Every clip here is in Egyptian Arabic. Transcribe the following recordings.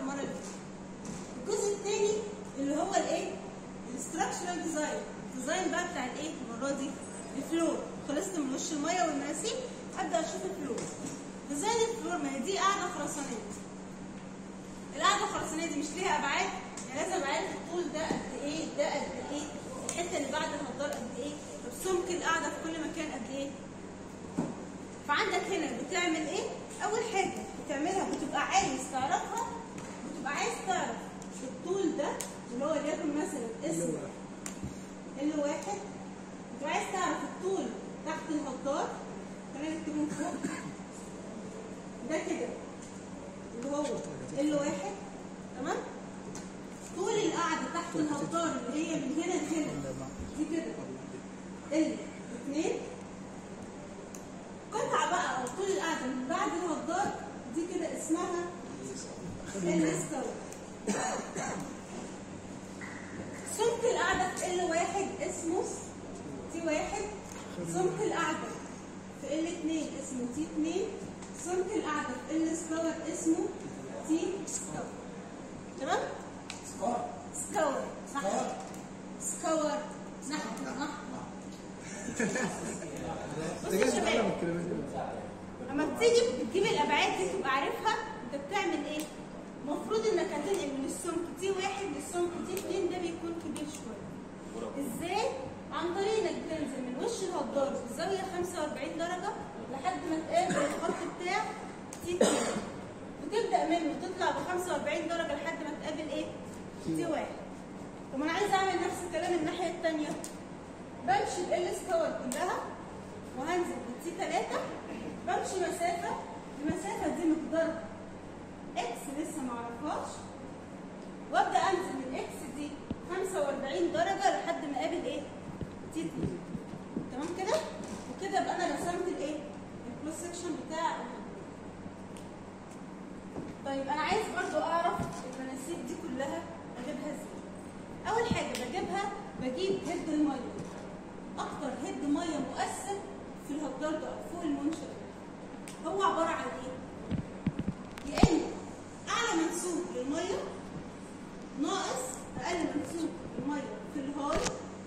المره اللي فاتت الجزء الثاني اللي هو الايه الاستراكشرال ديزاين الديزاين بقى بتاع الايه المره دي الفلور خلصت من وش الميه والمناسيب ابدا اشوف الفلور ديزاين الفلور ما هي دي قاعده خرسانيه القاعده الخرسانيه دي مش ليها ابعاد يعني لازم ابقى عارف الطول ده قد ايه ده قد ايه الحته اللي بعد الهدار قد ايه طب سمك القاعده في كل مكان قد ايه فعندك هنا بتعمل ايه اول حاجه بتعملها بتبقى عايز تعرفها بتبقى عايز تعرف الطول ده اللي هو ليكن مثلا اسمه ال واحد بتبقى عايز تعرف الطول تحت الهدار خلينا نكتبه من فوق ده كده اللي هو ال واحد تمام طول القعده تحت الهدار اللي هي من هنا لهنا دي كده ال اثنين قطعه بقى او طول القعده من بعد الهدار دي كده اسمها الاسكار سمك القعده في ال واحد اسمه تي واحد سمك القعده في ال اتنين اسمه تي اتنين سمك القعده في ال سكور اسمه تي سكور تمام؟ سكور نحو سكور نحو نحو بصوا يا شباب لما بتيجي بتجيب الابعاد دي تبقى عارفها انت بتعمل ايه؟ المفروض انك هتنقل من السمك تي واحد للسمك تي اتنين ده بيكون كبير شويه. ازاي؟ عن طريق انك بتنزل من وش الهدار بزاويه 45 درجه لحد ما تقابل الخط بتاع تي اتنين. وتبدا منه تطلع ب 45 درجه لحد ما تقابل ايه؟ تي واحد. طب انا عايزه اعمل نفس الكلام الناحيه الثانيه. بمشي ال سكور كلها وهنزل بالتي 3 بمشي مسافه المسافه دي مقدارها اكس لسه ما اعرفهاش وابدا انزل من اكس دي 45 درجه لحد ما اقابل ايه؟ تي 2 تمام كده؟ وكده يبقى انا رسمت الايه؟ الكروس سكشن بتاع الهدوء. طيب انا عايز برضو اعرف المناسيب دي كلها اجيبها ازاي؟ اول حاجه بجيبها بجيب هيد الميه اكتر هيد ميه مؤثر في الهدار ده فوق المنشأ هو عباره عن ايه؟ يا اما اعلى منسوب للميه ناقص اقل منسوب للميه في الهاي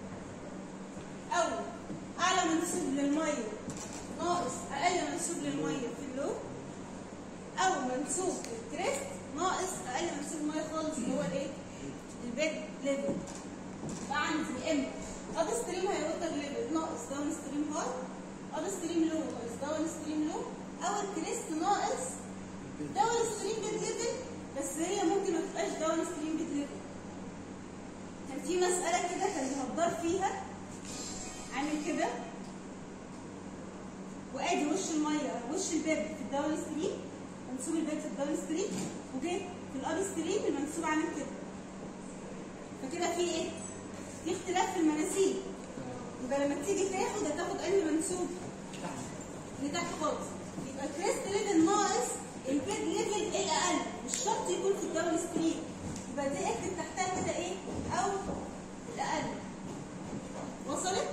او اعلى منسوب للميه ناقص اقل منسوب للميه في اللو او منسوب الكريست ناقص اقل منسوب الميه خالص اللي هو الايه؟ البيد ليفل يبقى عندي يا اما اب ستريم هاي ووتر ليفل ناقص داون ستريم هاي اب ستريم لو ناقص داون ستريم لو او الكريست ناقص داون ستريم بيد ليفل بس هي ممكن ما تبقاش داون ستريم بيد ليفل كان في مسألة كده كان الهدار فيها عامل كده وادي وش المية وش الباب في الداون ستريم منسوب الباب في الداون ستريم وجه في الاب ستريم المنسوب عامل كده فكده في ايه؟ في اختلاف في المناسيب يبقى لما تيجي تاخد هتاخد انهي منسوب؟ اللي تحت خالص يبقى الكريست ليفل ناقص البيد ليفل الاقل مش شرط يكون في الداون ستريم يبقى دي اكتب تحتها كده ايه؟ او الاقل وصلت؟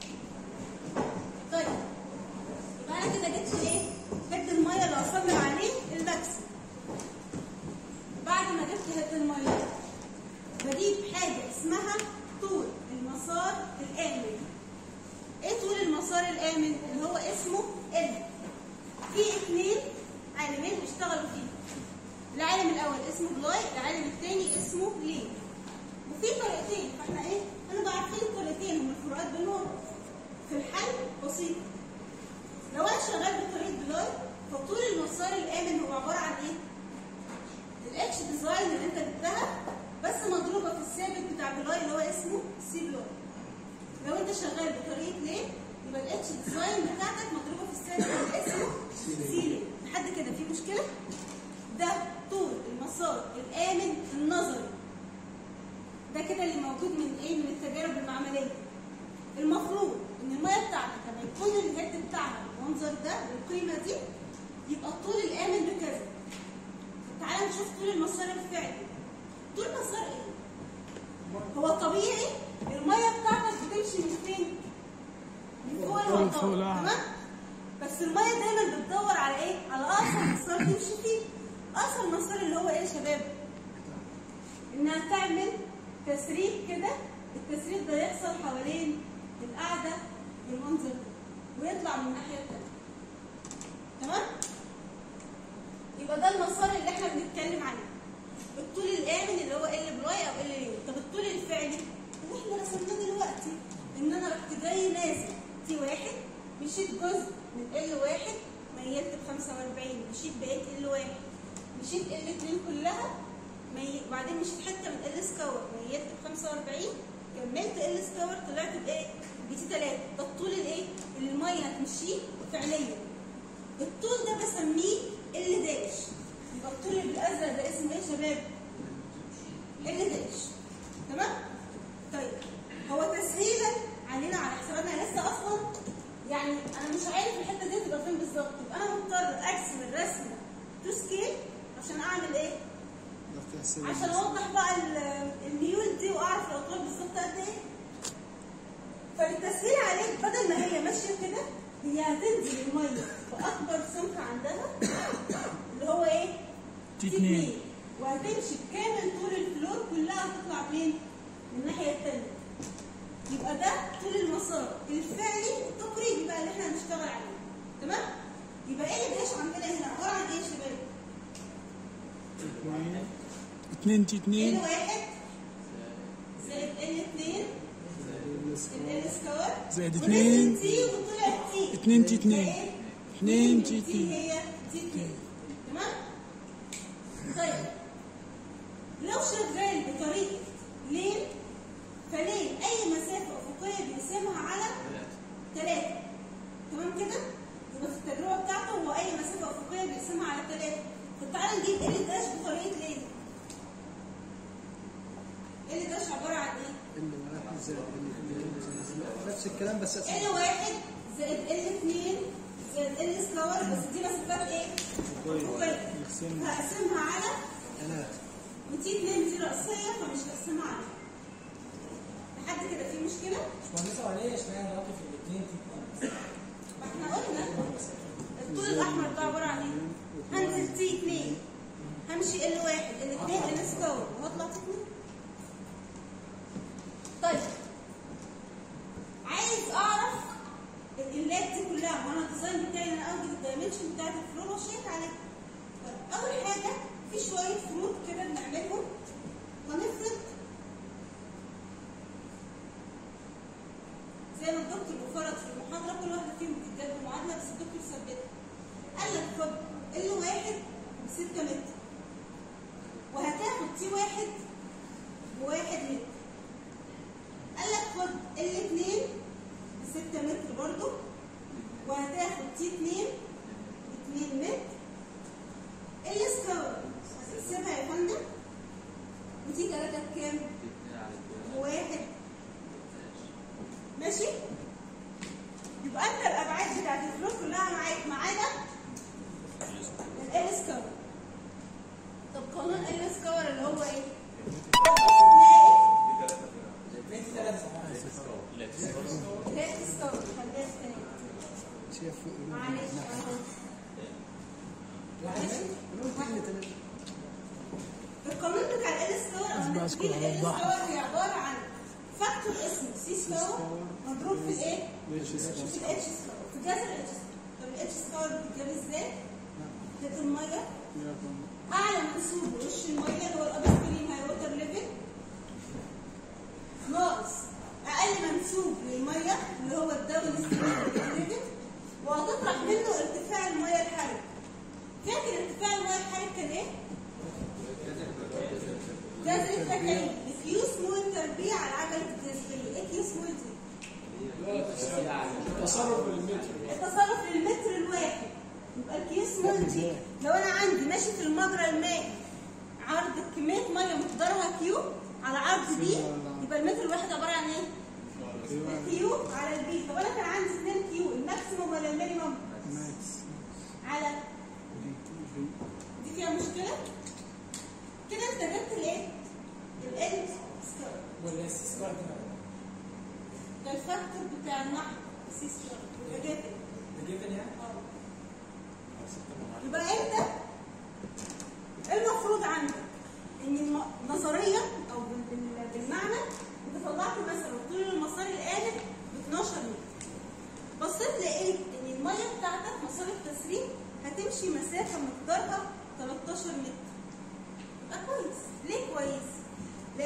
طيب يبقى انا كده جبت ايه؟ هيد الميه اللي اصمم عليه الماكسيم بعد ما جبت هيد الميه بجيب حاجه اسمها طول المسار الامن ايه طول المسار الامن اللي هو اسمه ال في اثنين عالمين بيشتغلوا فيه العالم الاول اسمه بلاي العالم الثاني اسمه ليه وفي طريقتين فاحنا ايه انا عارفين الطريقتين هم الفروقات بينهم في الحل بسيط لو انا شغال بطريقه بلاي فطول المسار الامن هو عباره عن ايه الاتش ديزاين اللي انت جبتها بس مضروبه في الثابت بتاع بلاي اللي هو اسمه سي بلاي لو انت شغال بطريقه ليه يبقى الاتش ديزاين بتاعتك مضروبه في الثابت اللي اسمه سي ليه لحد كده في مشكله ده طول المسار الامن النظري ده كده اللي موجود من ايه من التجارب المعمليه المفروض ان الميه بتاعتك لما يكون الهيد بتاعها بالمنظر ده بالقيمه دي يبقى الطول الامن بكذا تعالى نشوف طول المسار الفعلي طول مسار ايه هو طبيعي الميه بتاعتك بتمشي من فين من فوق الهضاب تمام بس الميه دايما بتدور على ايه على اقصر مسار تمشي فيه اقصر مسار اللي هو ايه يا شباب انها تعمل تسريب كده التسريب ده يحصل حوالين القاعده بالمنظر ده ويطلع من الناحيه الثانيه تمام يبقى ده المسار اللي احنا بنتكلم عليه الطول الامن اللي هو ال بلاي او ال لين طب الطول الفعلي اللي احنا رسمناه دلوقتي ان انا رحت جاي نازل تي واحد مشيت جزء من ال واحد ميلت ب 45 مشيت بقيت ال واحد مشيت ال 2 كلها مي... بعدين مشيت حته من ال سكور ميلت ب 45 كملت ال سكور طلعت بايه؟ بي تي 3 ده الطول الايه؟ اللي الميه هتمشيه فعليا الطول ده بسميه ال داش يبقى الطول اللي بالازرق ده اسمه ايه يا شباب؟ ال داش تمام؟ طيب هو تسهيلا علينا على حسابنا لسه اصلا يعني انا مش عارف الحته دي تبقى فين بالظبط يبقى انا مضطر ارسم الرسمه تو سكيل عشان اعمل ايه؟ عشان اوضح بقى ال- الميول دي واعرف الاطوال بالظبط قد ايه فللتسهيل عليك بدل ما هي ماشيه كده هي هتنزل الميه باكبر سمك عندها اللي هو ايه؟ تي اتنين. وهتمشي بكامل طول الفلور كلها هتطلع فين؟ من الناحيه الثانيه يبقى ده طول المسار الفعلي التقريبي بقى اللي احنا هنشتغل عليه تمام؟ يبقى ايه اللي بيعيش عندنا هنا؟ عباره عن ايه يا شباب؟ اتنين تي ال اتنين واحد زائد ال اتنين ال سكوار زائد ونزل اتنين. تي وطلع تي اتنين تي اتنين. يبقى ايه؟ اتنين تي تي اتنين. هي تي اتنين تمام؟ طيب لو شغال بطريقة لين فلين أي مسافة أفقية بيقسمها على ثلاثة تمام كده؟ يبقى في التجربة بتاعته هو أي مسافة أفقية بيقسمها على ثلاثة طب تعالى نجيب ال داش بطريقة لين ال داش عبارة عن إيه؟ نفس الكلام بس ال واحد زائد ال اثنين زائد ال سكور بس دي مسافات ايه؟ أفقية هقسمها على ثلاثة ودي اتنين دي رأسية فمش هقسمها على لحد كده في مشكلة؟ مهندسة وليه اشمعنى نقف الاثنين تي ما احنا قلنا الطول الأحمر ده عبارة عن ايه؟ هنزل تي اتنين همشي ال واحد ال اتنين ال سكور وهطلع تي اتنين طيب عايز اعرف الالات دي كلها وانا الديزاين بتاعي ان انا اوجد الدايمنشن بتاعت الفلور واشيك عليها طيب اول حاجه في شويه فروض كده بنعملهم هنفرض زي ما الدكتور فرض في المحاضره كل واحده فيهم بتتجاب معادله بس الدكتور ثبتها قال لك خد ال واحد ب 6 متر وهتاخد تي واحد بواحد متر قال لك خد ال 2 ب 6 متر برضو وهتاخد تي 2 ب 2 متر السكور هتحسبها يا فندم ودي درجة بكام؟ بواحد ماشي؟ يبقى انت الابعاد بتاعت الفلوس كلها معاك ما عدا ال سكور طب قانون ال سكور اللي هو ايه؟ تلاقي اثنين ثلاثة لا سكور خليها تاني شايف معلش أهو. واحد ماشي؟ القانون بتاع ال سكور او بس النتيجه كده ال وضحت. سكور هي عباره عن فاكتور اسمه سي سكور مضروب في الايه؟ في الاتش سكور في جذر الاتش سكور طب الاتش سكور بتتجاب ازاي؟ زيت الميه اعلى منسوب وش الميه اللي هو الابستريم هاي ووتر ليفل ناقص اقل منسوب للميه اللي هو الداون ستريم ليفل وهتطرح منه ارتفاع الميه الحرج فاكر ارتفاع الميه الحرج كان ايه؟ جذر التكعيب كيو سمول تربيع على عجله الجاذبيه ايه كيو سمول دي؟ تصرف المتر التصرف للمتر الواحد يبقى الكيو سمول دي لو انا عندي ماشي في المجرى المائي عرض كميه ميه مقدارها كيو على عرض دي يبقى المتر الواحد عباره عن ايه؟ كيو على البي طب انا كان عندي 2 كيو الماكسيموم ولا المينيموم؟ على دي فيها مشكله؟ كده انت جبت الايه؟ ال سكور ولا السي سكوار ده الفاكتور بتاع النحو سي سكور ده جبت ده جيفن يعني؟ يبقى انت المفروض عندك ان الم- نظريا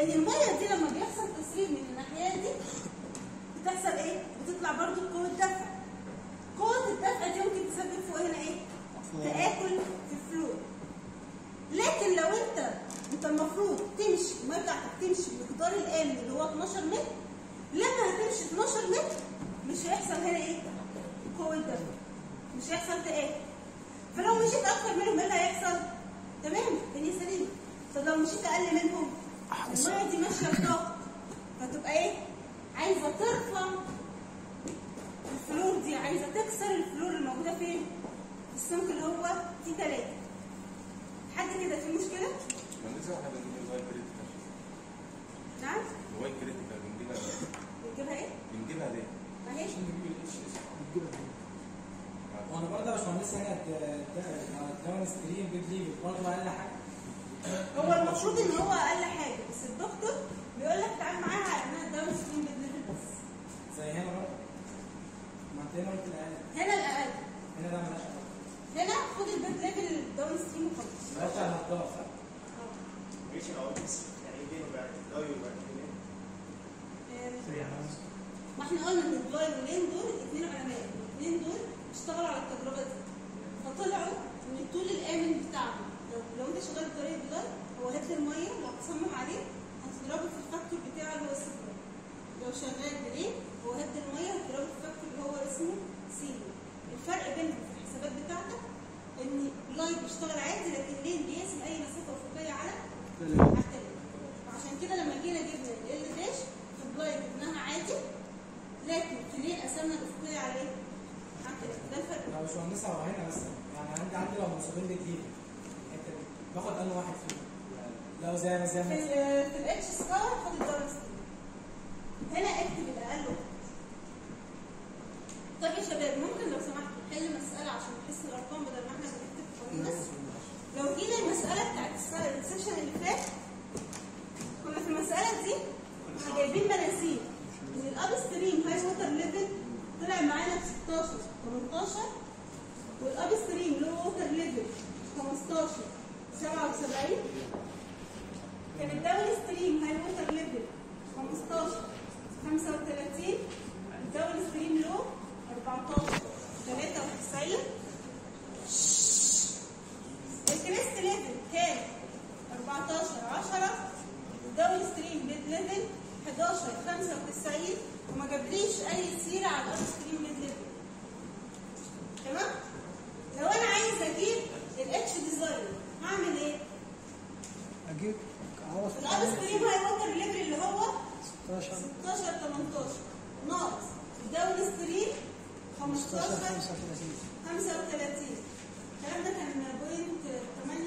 لان الميه دي لما بيحصل تسريب من الناحيه دي بتحصل ايه؟ بتطلع برضو قوه دفع قوه الدفع دي ممكن تسبب فوق هنا ايه؟ تآكل في الفلور لكن لو انت انت المفروض تمشي الميه بتاعتك تمشي بمقدار الامن اللي هو 12 متر لما هتمشي 12 متر مش هيحصل هنا ايه؟ قوه دفع مش هيحصل تآكل فلو مشيت اكتر منهم ايه اللي هيحصل؟ تمام الدنيا سليمه طب لو مشيت اقل منهم الميه دي ماشيه بضغط فتبقى ايه؟ عايزه ترفع الفلور دي عايزه تكسر الفلور اللي موجوده فين؟ في السمك اللي هو تي 3 لحد كده في مشكله؟ مهندسة احنا بنجيب الموبايل كريتيكال نعم؟ موبايل كريتيكال بنجيبها بتجيبها ايه؟ بنجيبها ليه؟ اهي عشان نجيب الاتش اس وانا برضه يا باشمهندس هنا الداون ستريم بيج ليفل برضه اقل حاجه هو المفروض ان هو اقل حاجه بس الدكتور بيقول لك تعال معاها على انها داون ستريم بالليفل بس زي هنا برضه ما انت هنا قلت الاقل هنا الاقل هنا ده مالهاش علاقه هنا خد البيت ليفل داون ستريم وخلاص مالهاش علاقه صح؟ ماشي اه بس يعني ايه وبعد ده وبعد كده آه، ما احنا قلنا ان الدول واللين دول اثنين علماء الاثنين دول اشتغلوا على التجربه دي فطلعوا ان الطول الامن بتاعهم لو, لو انت شغال بطريقه دولار هو هات لي الميه لو هتصمم عليه هتضربه في الفاكتور بتاعه اللي هو صفر لو شغال بلين هو هات لي الميه هتضربه في الفاكتور اللي هو اسمه سيرو الفرق بينهم في الحسابات بتاعتك ان لايت بيشتغل عادي لكن لين بيقسم اي مسافه افقيه على على التلاته عشان كده لما جينا جبنا ال داش في بلايت جبناها عادي لكن في لين قسمنا الافقيه على ايه؟ على التلاته ده الفرق يا باشمهندس هو هنا بس يعني عندي عندي لو منصوبين بيج ليفل الحته دي باخد انهي واحد فيهم؟ لو زي ما زي في ما ال في الاتش سكار خد الدرجه 60 هنا اكتب الاقل واحد طيب يا شباب ممكن لو سمحتوا نحل مساله عشان نحس الارقام بدل ما احنا بنكتب قانون بس لو جينا المساله بتاعت الس- السيشن اللي فات كنا في المساله دي كنا جايبين مناسيب ان الاب ستريم هاي ووتر ليفل طلع معانا ب 16 18 والاب ستريم لو ووتر ليفل 15 77 كان الداون ستريم هاي ووتر ليفل 15 35 الداون ستريم لو 14 93 الكريست ليفل كان 14 10 الداون ستريم ميد ليفل 11 95 وما جابليش اي سيره على الاب ستريم ميد ليفل تمام لو انا عايز اجيب الاتش ديزاين هعمل ايه؟ اجيب اعوض في الاب ستريم هاي ووتر ليفل اللي هو 16 16 18 ناقص الداون ستريم 15 15 35 35 الكلام ده كان بوينت 8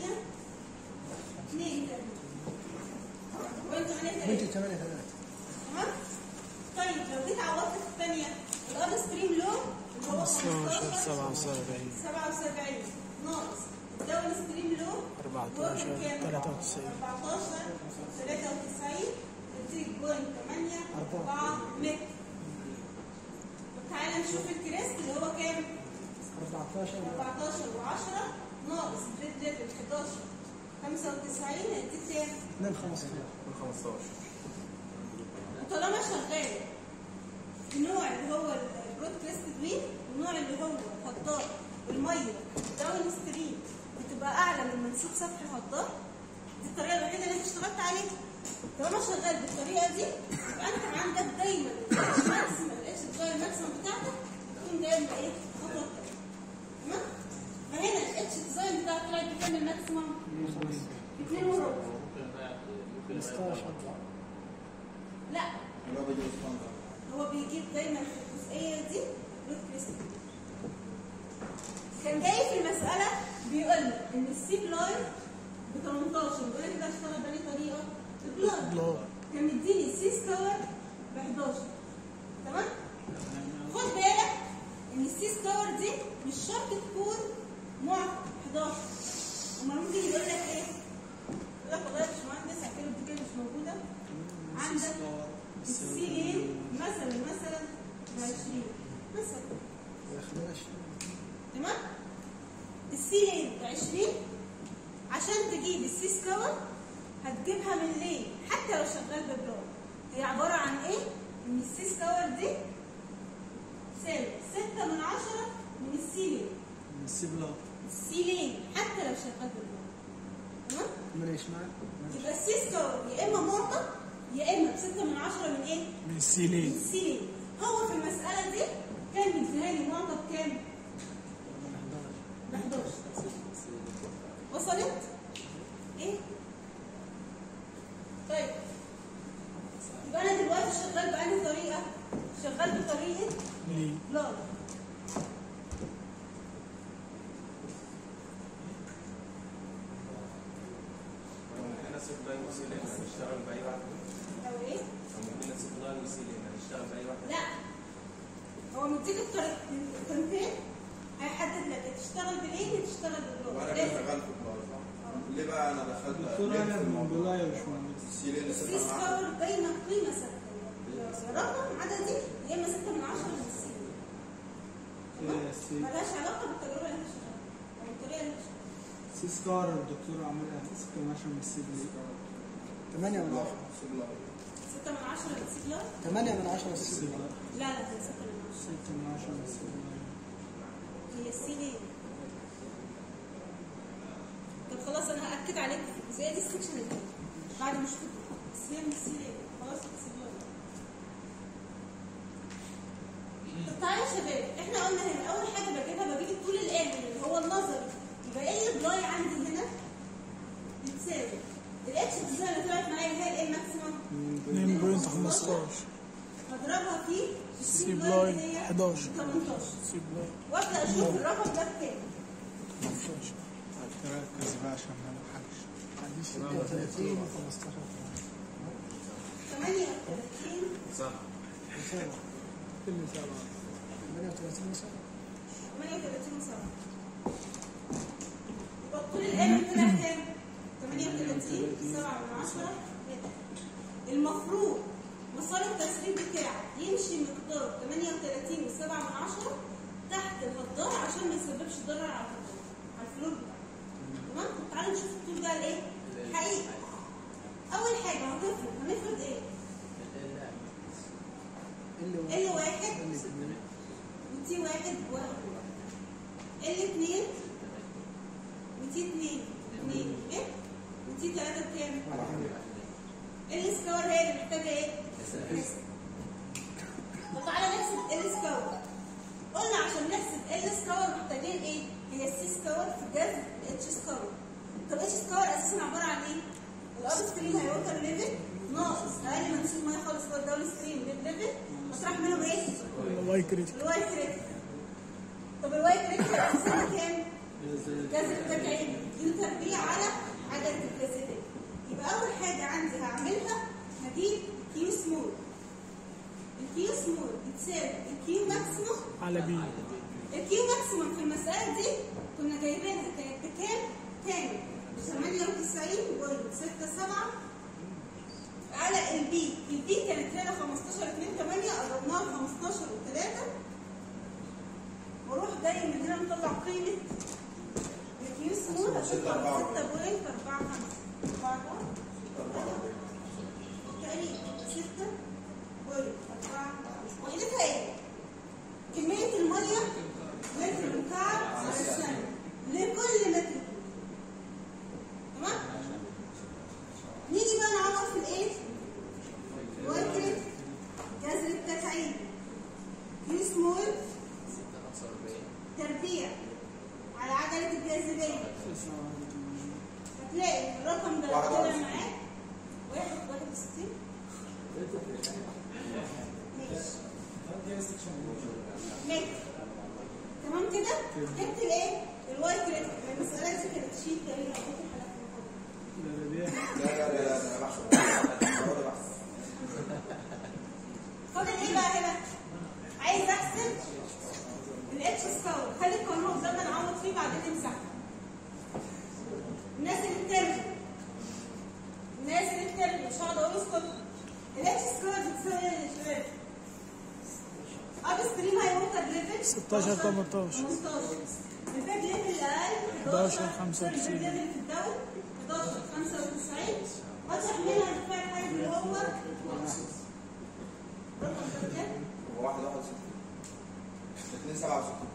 2 بوينت 8 بنت 8 3 تمام طيب لو جيت عوضت في الثانيه الاب ستريم لو اللي هو 15 15 77 77 ناقص الداون ستريم لو 14 93 14 93 تديك بوينت 8 4 متر طب تعالى نشوف الكريست اللي هو كام؟ 14 14 و10 ناقص بريد ليفل 11 95 هيديك كام؟ 2 15 15 وطالما شغال النوع اللي هو البرود كريست دوين والنوع اللي هو الهدار والميه داون ستريم بتبقى اعلى من منسوب سطح الهدار دي الطريقه الوحيده اللي انت اشتغلت عليها طالما شغال بالطريقه دي يبقى انت عندك دايما الماكسيمم الاتش ديزاين الماكسيمم بتاعتك تكون دايما ايه؟ خطوه التانية. تمام؟ فهنا الاتش ديزاين بتاعك طلع بكام الماكسيمم؟ 2 وربع 15 لا هو بيجيب دايما في الجزئيه دي روت كريستال كان جاي في المساله بيقول لك ان السي بلاين ب 18 بيقول لك ده اشتغل بأي طريقه؟ بلاين كان مديني السي سكور ب 11 تمام؟ خد بالك ان السي سكور دي مش شرط تكون نوع 11 امال ممكن يقول لك ايه؟ يقول لك والله يا باشمهندس اعتبر دي كده مش موجوده عندك السي ايه مثلا مثلا ب 20 مثلا يخلوش تمام السي ايه ب 20 عشان تجيب السي سكور هتجيبها من ليه حتى لو شغال ببلون هي عباره عن ايه؟ ان السي سكور دي تساوي 6 من 10 من السيلين السبلة السيلين حتى لو شغال ببلون تمام؟ من ايش معك؟ يبقى السي سكور يا اما معطى يا اما ب 6 من 10 من ايه؟ من من السيلين السيلين هو في المساله دي كان مديها لي معطى بكام؟ ب 11 وصلت؟ ايه؟ طيب يبقى انا دلوقتي شغال بأنهي طريقه؟ شغال بطريقه ليه لا ممكن اسيب لاين وسيلين هنشتغل باي واحده او ايه؟ ممكن اسيب لاين وسيلين هنشتغل باي واحده لا هو مديك الطريق الطريقتين هيحدد لك تشتغل بالايه وتشتغل وانا باللون كنت شغال في البلاي صح؟ ليه بقى انا دخلت دكتور ليه انا في من الموضوع؟ بلايا يا باشمهندس السيلين السي ستة من عشرة سكور دايما قيمه ثابته يا رقم عددي يا اما 6 من 10 من السي إيه، سي- ملهاش علاقه بالتجربه اللي انت شغالها او الطريقه اللي انت شغالها سي سكار الدكتور عملها 6 من 10 من السبلة 8 من 10 سيبلاي 6 من 10 من السي كلاس 8 من 10 السبلة السبلة لا لا هي 6 من 10 6 من 10 من السبلة هي السي ليه؟ طب خلاص انا هاكد عليك في الجزئيه دي السكشن الجاي بعد ما اشوف السي من السي ليه؟ خلاص السي ليه؟ طب تعالى يا شباب احنا قلنا هنا اول حاجه بجيبها بجيب الطول الامن اللي هو النظري يبقى ايه البلاي عندي هنا بتساوي الاتش بتساوي اللي طلعت معايا اللي هي الايه ماكسيمم 2.15 هضربها في سي السي بلاي اللي هي 11 18 سي بلاي وابدا اشوف الرقم ده بكام 15 تركز بقى عشان ما نضحكش عندي 36 و 15 38 صح كل سبعة 38 مثلا 38 سنة يبقى الطول الآمن طلع كام؟ 38 7 من 10 متر المفروض مسار التسريب بتاعك يمشي مقدار 38 و7 من 10 تحت الهدار عشان ما يسببش ضرر على الهدار على الفلور بتاعك تمام؟ طب تعالوا نشوف الطول ده الايه؟ حقيقي أول حاجة هنفرض هنفرض ايه؟ اللي ال واحد وتي واحد واحد ال اتنين وتي اتنين اتنين ايه وتي تلاتة بكام؟ ال سكور هي اللي محتاجة ايه؟ نحسب طب تعالى نحسب ال سكور قلنا عشان نحسب ال سكور محتاجين ايه؟ هي السي سكور في الجذر اتش سكور طب اتش سكور اساسا عبارة عن ايه؟ الاب ستريم هي ووتر ليفل ناقص اقل ما نشيل ميه خالص هو الداون ستريم ليفل مطرح منهم ايه؟ واي كريتيك الواي كريتيك طب الواي كريتيك هيقسم كام؟ جذر التكعيب يو تربيع على عدد الجاذبية يبقى أول حاجة عندي هعملها هجيب كيو سمول الكيو سمول بتساوي الكيو ماكسيموم على بي الكيو ماكسيموم في المسألة دي كنا جايبينها كانت بكام؟ كانت ب 98.67 على البي البي كانت هنا 15 2 8 قربناها ل 15 و3 واروح جاي من هنا مطلع قيمة الكيو سمول هتطلع 6.45 تقريبا 6.45 وحدتها ايه؟ كمية المية متر مكعب على الثانية لكل متر كوب. تمام؟ نيجي بقى نعوض في الايه؟ وكرة جذر التكعيب كيو سمول تربيع على عجلة الجاذبية هتلاقي الرقم ده واحد طلع وعشرين. معاك واحد واحد وستين ماشي متر تمام كده؟ جبت الايه؟ الواي كريتيك المسألة دي كانت شيت تقريبا أو في حلقة من الفضل. لا لا بيه لا لا لا ده انا بحسب هو ده بحث فاضل ايه بقى هنا؟ عايز احسب الاتش سكور خلي القانون قدامنا نعوض فيه بعدين نمسحه الناس اللي بترجع الناس اللي بترجع مش هقعد اقول اسكت الاتش سكور بتساوي ايه يا شباب؟ اب ستريم هاي ووتر ليفل 16 18 15 الباك ليفل الاقل 11 95. الباك ليفل في الدوري 11 95 واضح منها ارتفاع الحاجز اللي هو واحد واحد وستين اتنين سبعة وستين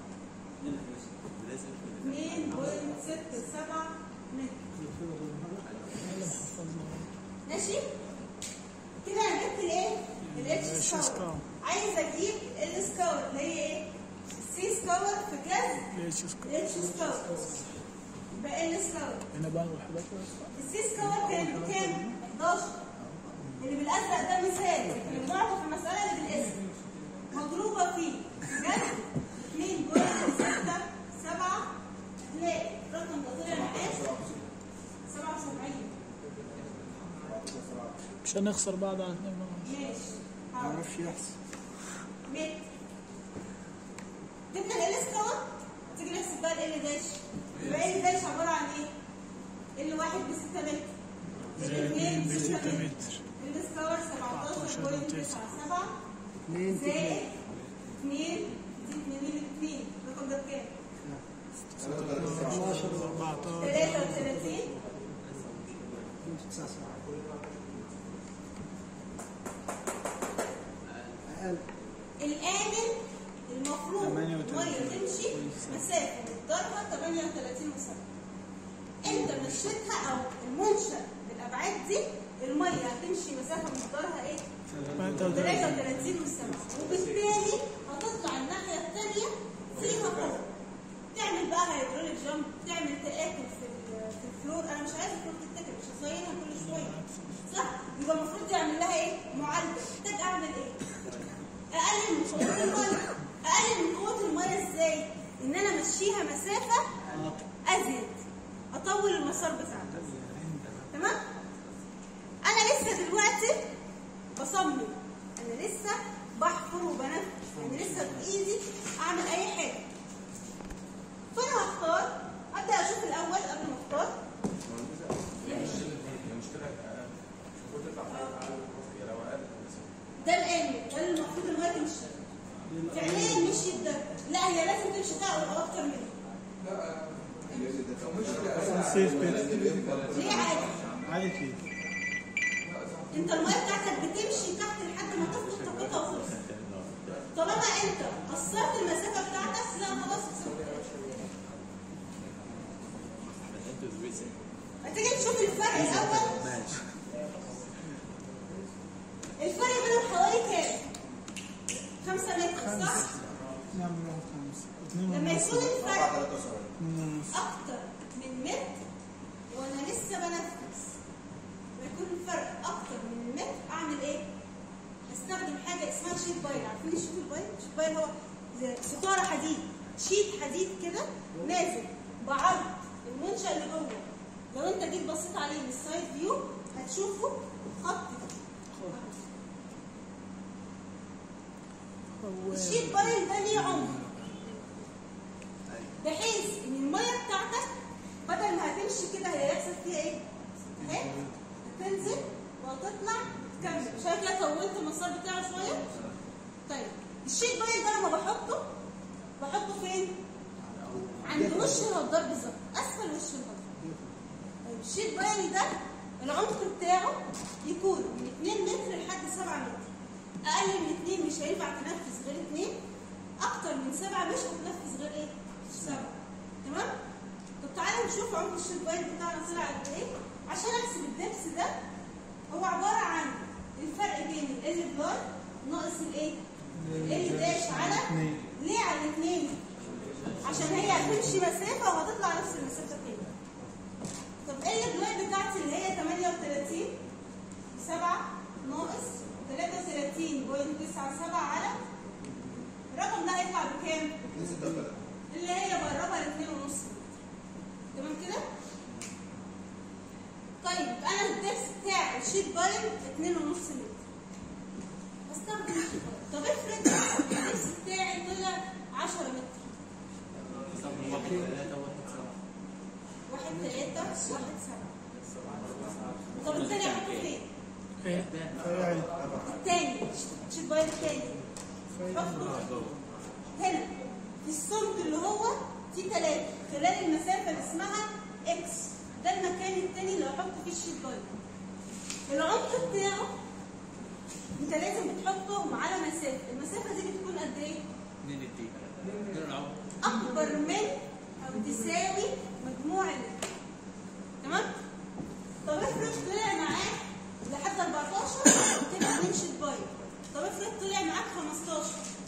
2.67 متر ماشي كده انا جبت الايه الاتش الاتش سكور سكور. عايز اجيب ال سكور اللي هي ايه السي سكور في كذا ليش سكور الاتش سكور يبقى ال سكور هنا بقى الوحدات بس السي سكور كان بكام 11 اللي بالازرق ده مثال لكن المعطى في المساله اللي بالاسم مضروبه في جذر 2.67 تلاقي الرقم ده طلع معاك 77 مش هنخسر بعد على اتنين ونص ماشي ما حاضر. اعرفش يحسب متر جبنا ال سكور تيجي نحسب بقى ال داش يبقى ال داش عباره عن ايه؟ ال واحد ب 6 متر ال اثنين ب 6 متر ال سكور 17.97 2 زائد 2 دي 2 2 الرقم ده بكام؟ 14 33 اقل الآمن المفروض 38. المية تمشي مسافة مقدارها 38 مسافة. أنت مشيتها أو المنشأ بالأبعاد دي المية هتمشي مسافة مقدارها إيه؟ 33 مسافة وبالتالي هتطلع الناحية التانية فيها فوق. تعمل بقى هيدروليك جامب، تعمل تآكل في ال- في الفلور، أنا مش عايزة الفلور تتاكل مش هصينها كل شوية. صح؟ يبقى المفروض تعمل لها إيه؟ معالجة، محتاج أعمل إيه؟ اقلل من قوه الميه اقلل من قوه الميه ازاي ان انا امشيها مسافه ازيد اطول المسار بتاعها تمام انا لسه دلوقتي بصمم انا لسه بحفر وبنفذ يعني لسه بايدي اعمل اي حاجه فانا هختار ابدا اشوف الاول قبل ما اختار ده الآن ده اللي المفروض الميه تمشي فعليا مشيت ده لا هي لازم تمشي ده او اكتر منه سيف كده ليه عادي عادي كده انت الميه بتاعتك بتمشي تحت لحد ما تفقد طاقتها وخلص طالما انت قصرت المسافه بتاعتك لا خلاص هتيجي تشوف الفرق الاول الفرق بينهم حوالي كام؟ 5 متر صح؟ نعمل واحد خمسة اتنين لما ونص يكون الفرق اتنين ونص اكتر من متر وانا لسه بنفذ ويكون الفرق اكتر من متر اعمل ايه؟ استخدم حاجه اسمها شيت بايل عارفين الشيت البايل؟ الشيت بايل هو زي ستاره حديد شيت حديد كده نازل بعرض المنشا اللي جوه لو انت جيت بصيت عليه من السايد فيو هتشوفه خط كده الشيت بايل ده ليه عمر بحيث ان الميه بتاعتك بدل ما هتمشي كده هي هيحصل فيها ايه؟ اهي هتنزل وهتطلع تكمل شايف كده طولت المسار بتاعه شويه؟ طيب الشيت بايل ده لما بحطه بحطه فين؟ عند وش الهدار بالظبط اسفل وش الهدار طيب الشيت بايل ده العمق بتاعه يكون من 2 متر لحد 7 متر اقل من 2 مش هينفع تنفذ غير 2 اكتر من 7 مش هتنفذ غير ايه؟ 7 تمام؟ طب تعالى نشوف عمق الشيت بايل بتاعنا طلع قد ايه عشان احسب الدبس ده هو عباره عن الفرق بين ال بلار ناقص الايه؟ ال داش على ليه على الاثنين؟ عشان هي هتمشي مسافه وهتطلع نفس المسافه تاني. طب ال بلار بتاعتي اللي هي 38 7 ناقص 33.97 على الرقم ده هيطلع بكام؟ اتنين ستة وتلاتين اللي هي بقربها ل 2.5 تمام كده؟ طيب انا الدبس بتاع الشيت بايل 2.5 متر هستخدم الشيت بايل طب افرض الدبس بتاعي طلع 10 متر واحد ثلاثة واحد سبعة طب التاني احطه فين؟ ايه التاني الشيت بايل التاني حطه هنا في السمك اللي هو تي 3 خلال المسافه اللي اسمها اكس ده المكان التاني اللي هحط فيه الشيت بايل العمق بتاعه انت لازم بتحطهم على مسافه المسافه دي بتكون 2 الدي 2 العمر اكبر من او تساوي مجموع ال تمام طب افرض طلع معاك لحد 14 تبقى 2 شيت بايت طب افرض طلع معاك 15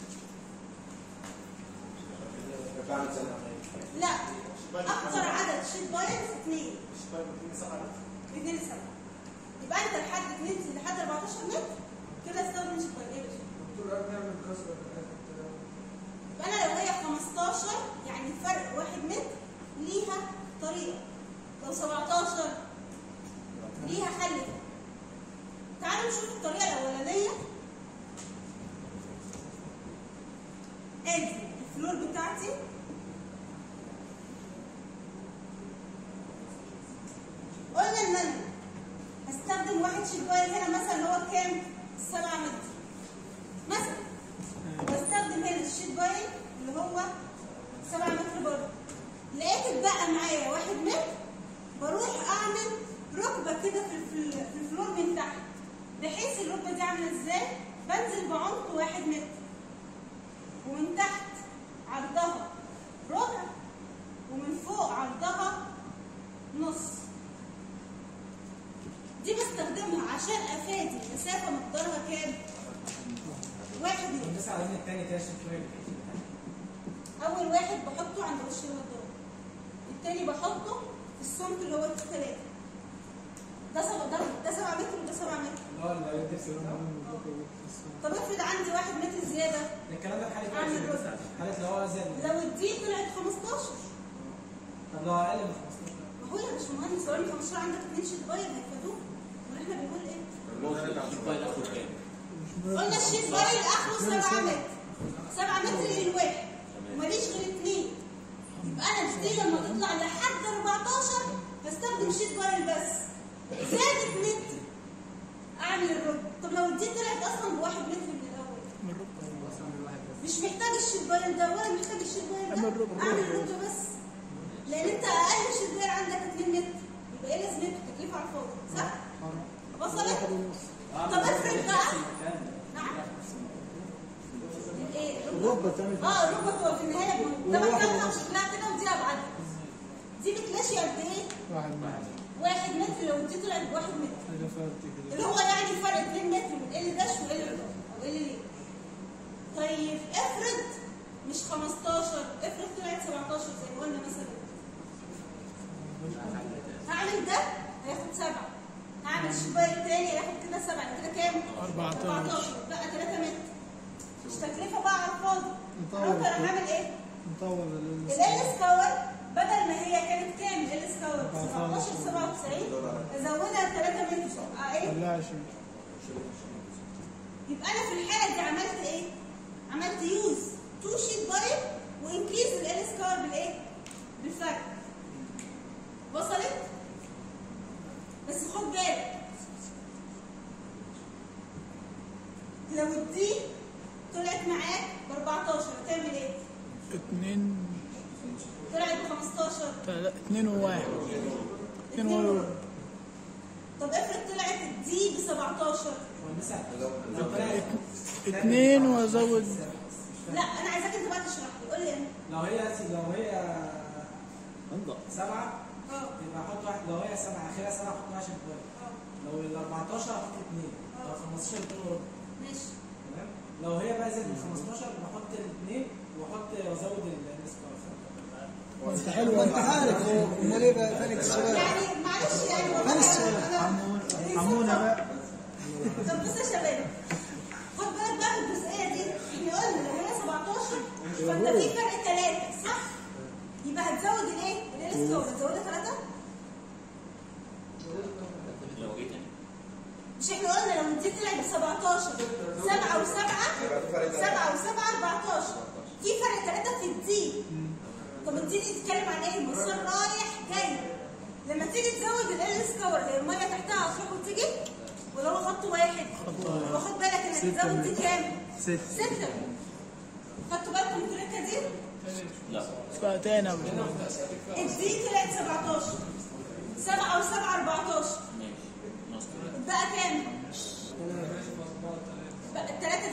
بعمل سنة لا اكتر عدد شيت بايتس 2 طيب اتنين سبعة 2 7 يبقى انت لحد 2 لحد 14 متر كده استخدم شيت بايت ايه يا باشا؟ دكتور نعمل كسر يبقى انا لو هي 15 يعني فرق 1 متر ليها طريقه لو 17 ليها حل تعالوا نشوف الطريقه الاولانيه ادي الفلور بتاعتي قلنا ان انا هستخدم واحد شيت باير هنا مثلا اللي هو كام؟ 7 متر مثلا واستخدم هنا الشيت بايل اللي هو 7 متر برضه لقيت اتبقى معايا 1 متر بروح اعمل ركبه كده في الفل- في الفلور من تحت بحيث الركبه دي عامله ازاي بنزل بعمق 1 متر ومن تحت عرضها ربع ومن فوق عرضها نص دي بستخدمها عشان افادي مسافه مقدارها كام؟ واحد متر الناس على الثاني كده عشان شويه اول واحد بحطه عند وش النضاره التاني بحطه في السمك اللي هو الثلاثه ده سبعة ده ده سبعة متر وده سبعة متر اه اللي يدي في اليوم طب افرض عندي واحد متر زيادة ده الكلام ده في حاله أعمل ايه؟ ربع. حاله اللي هو زاد لو الدي طلعت 15 طب لو اقل من 15 ما هو يا باشمهندس لو ال 15 عندك اتنين شيت باير هيفادوك امال احنا بنقول ايه؟ قلنا الشيت باير اخره 7 متر 7 متر للواحد وماليش غير اتنين يبقى انا الدي لما تطلع لحد 14 هستخدم شيت باير بس زادت متر اعمل الربع طب لو الدي طلعت اصلا بواحد متر من الاول من الركبة مش محتاج الشيت باير ده ولا محتاج الشيت باير ده اعمل ربع. اعمل ربع بس لان انت اقل شيت باير عندك 2 متر يبقى ايه لازمته تكلفه على الفاضي صح؟ وصلت؟ طب افرض بقى نعم ايه الركبة تعمل اه الركبه تبقى في النهايه ده مكانها شكلها كده ودي ابعادها دي بتمشي قد ايه؟ واحد معاك واحد متر لو دي طلعت بواحد متر حاجة فرد كده اللي هو يعني فرق 2 متر من ال داش وال ال او ال ليه طيب افرض مش 15 افرض طلعت 17 زي ما قلنا مثلا هعمل ده هياخد 7 هعمل الشباك التاني هياخد كده 7 كده كام؟ 14. 14 بقى 3 متر مش تكلفه بقى على الفاضي نطور ممكن الكود. اعمل ايه؟ نطور ال ال سكور بدل ما هي كانت كام ال سكور 17 97 ازودها 3 متر اه ايه؟ خليها عشرين يبقى انا في الحاله دي عملت ايه؟ عملت يوز تو شيت بايب وانكريز ال سكور بالايه؟ بالفرق وصلت؟ بس خد بالك لو الدي طلعت معاك ب 14 هتعمل ايه؟ اتنين طلعت ب 15 تلا- اتنين وواحد اتنين وربع طب افرض طلعت الدي ب 17 والناس لو طلعت اتنين وازود لا انا عايزاك انت بقى تشرح لي قول لي انت لو هي لو هي سبعة اه يبقى احط واحد لو هي سبعة اخرها سبعة احط واحد عشان كويس اه لو ال 14 احط اثنين لو 15 اتنين وربع ماشي تمام لو هي بقى زادت من 15 بحط الاثنين واحط وازود النسكار انت حلو انت عارف هو امال ايه بقى ثاني السؤال يعني معلش يعني والله فين السؤال؟ أنا- عمونا بقى طب بص يا شباب خد بالك بقى من الجزئيه دي احنا قلنا لو هي 17 فانت في فرق ثلاثه صح؟ يبقى هتزود الايه؟ الايه سكور هتزودها ثلاثه؟ مش احنا قلنا لو دي طلعت ب 17 7 و7 7 و7 14 في فرق ثلاثه في الدي طب الدي دي بتتكلم عن ايه؟ مسار رايح جاي لما تيجي تزود ال سكور هي الميه تحتها هتروح وتيجي ولا هو خط واحد؟ واخد بالك انك تزود دي كام؟ ست ستة خدتوا بالكم من التركه دي؟ فتاني يا باشمهندس الدي طلعت 17 7 و7 14 بقى كام؟ بقى الثلاثة دي ايه؟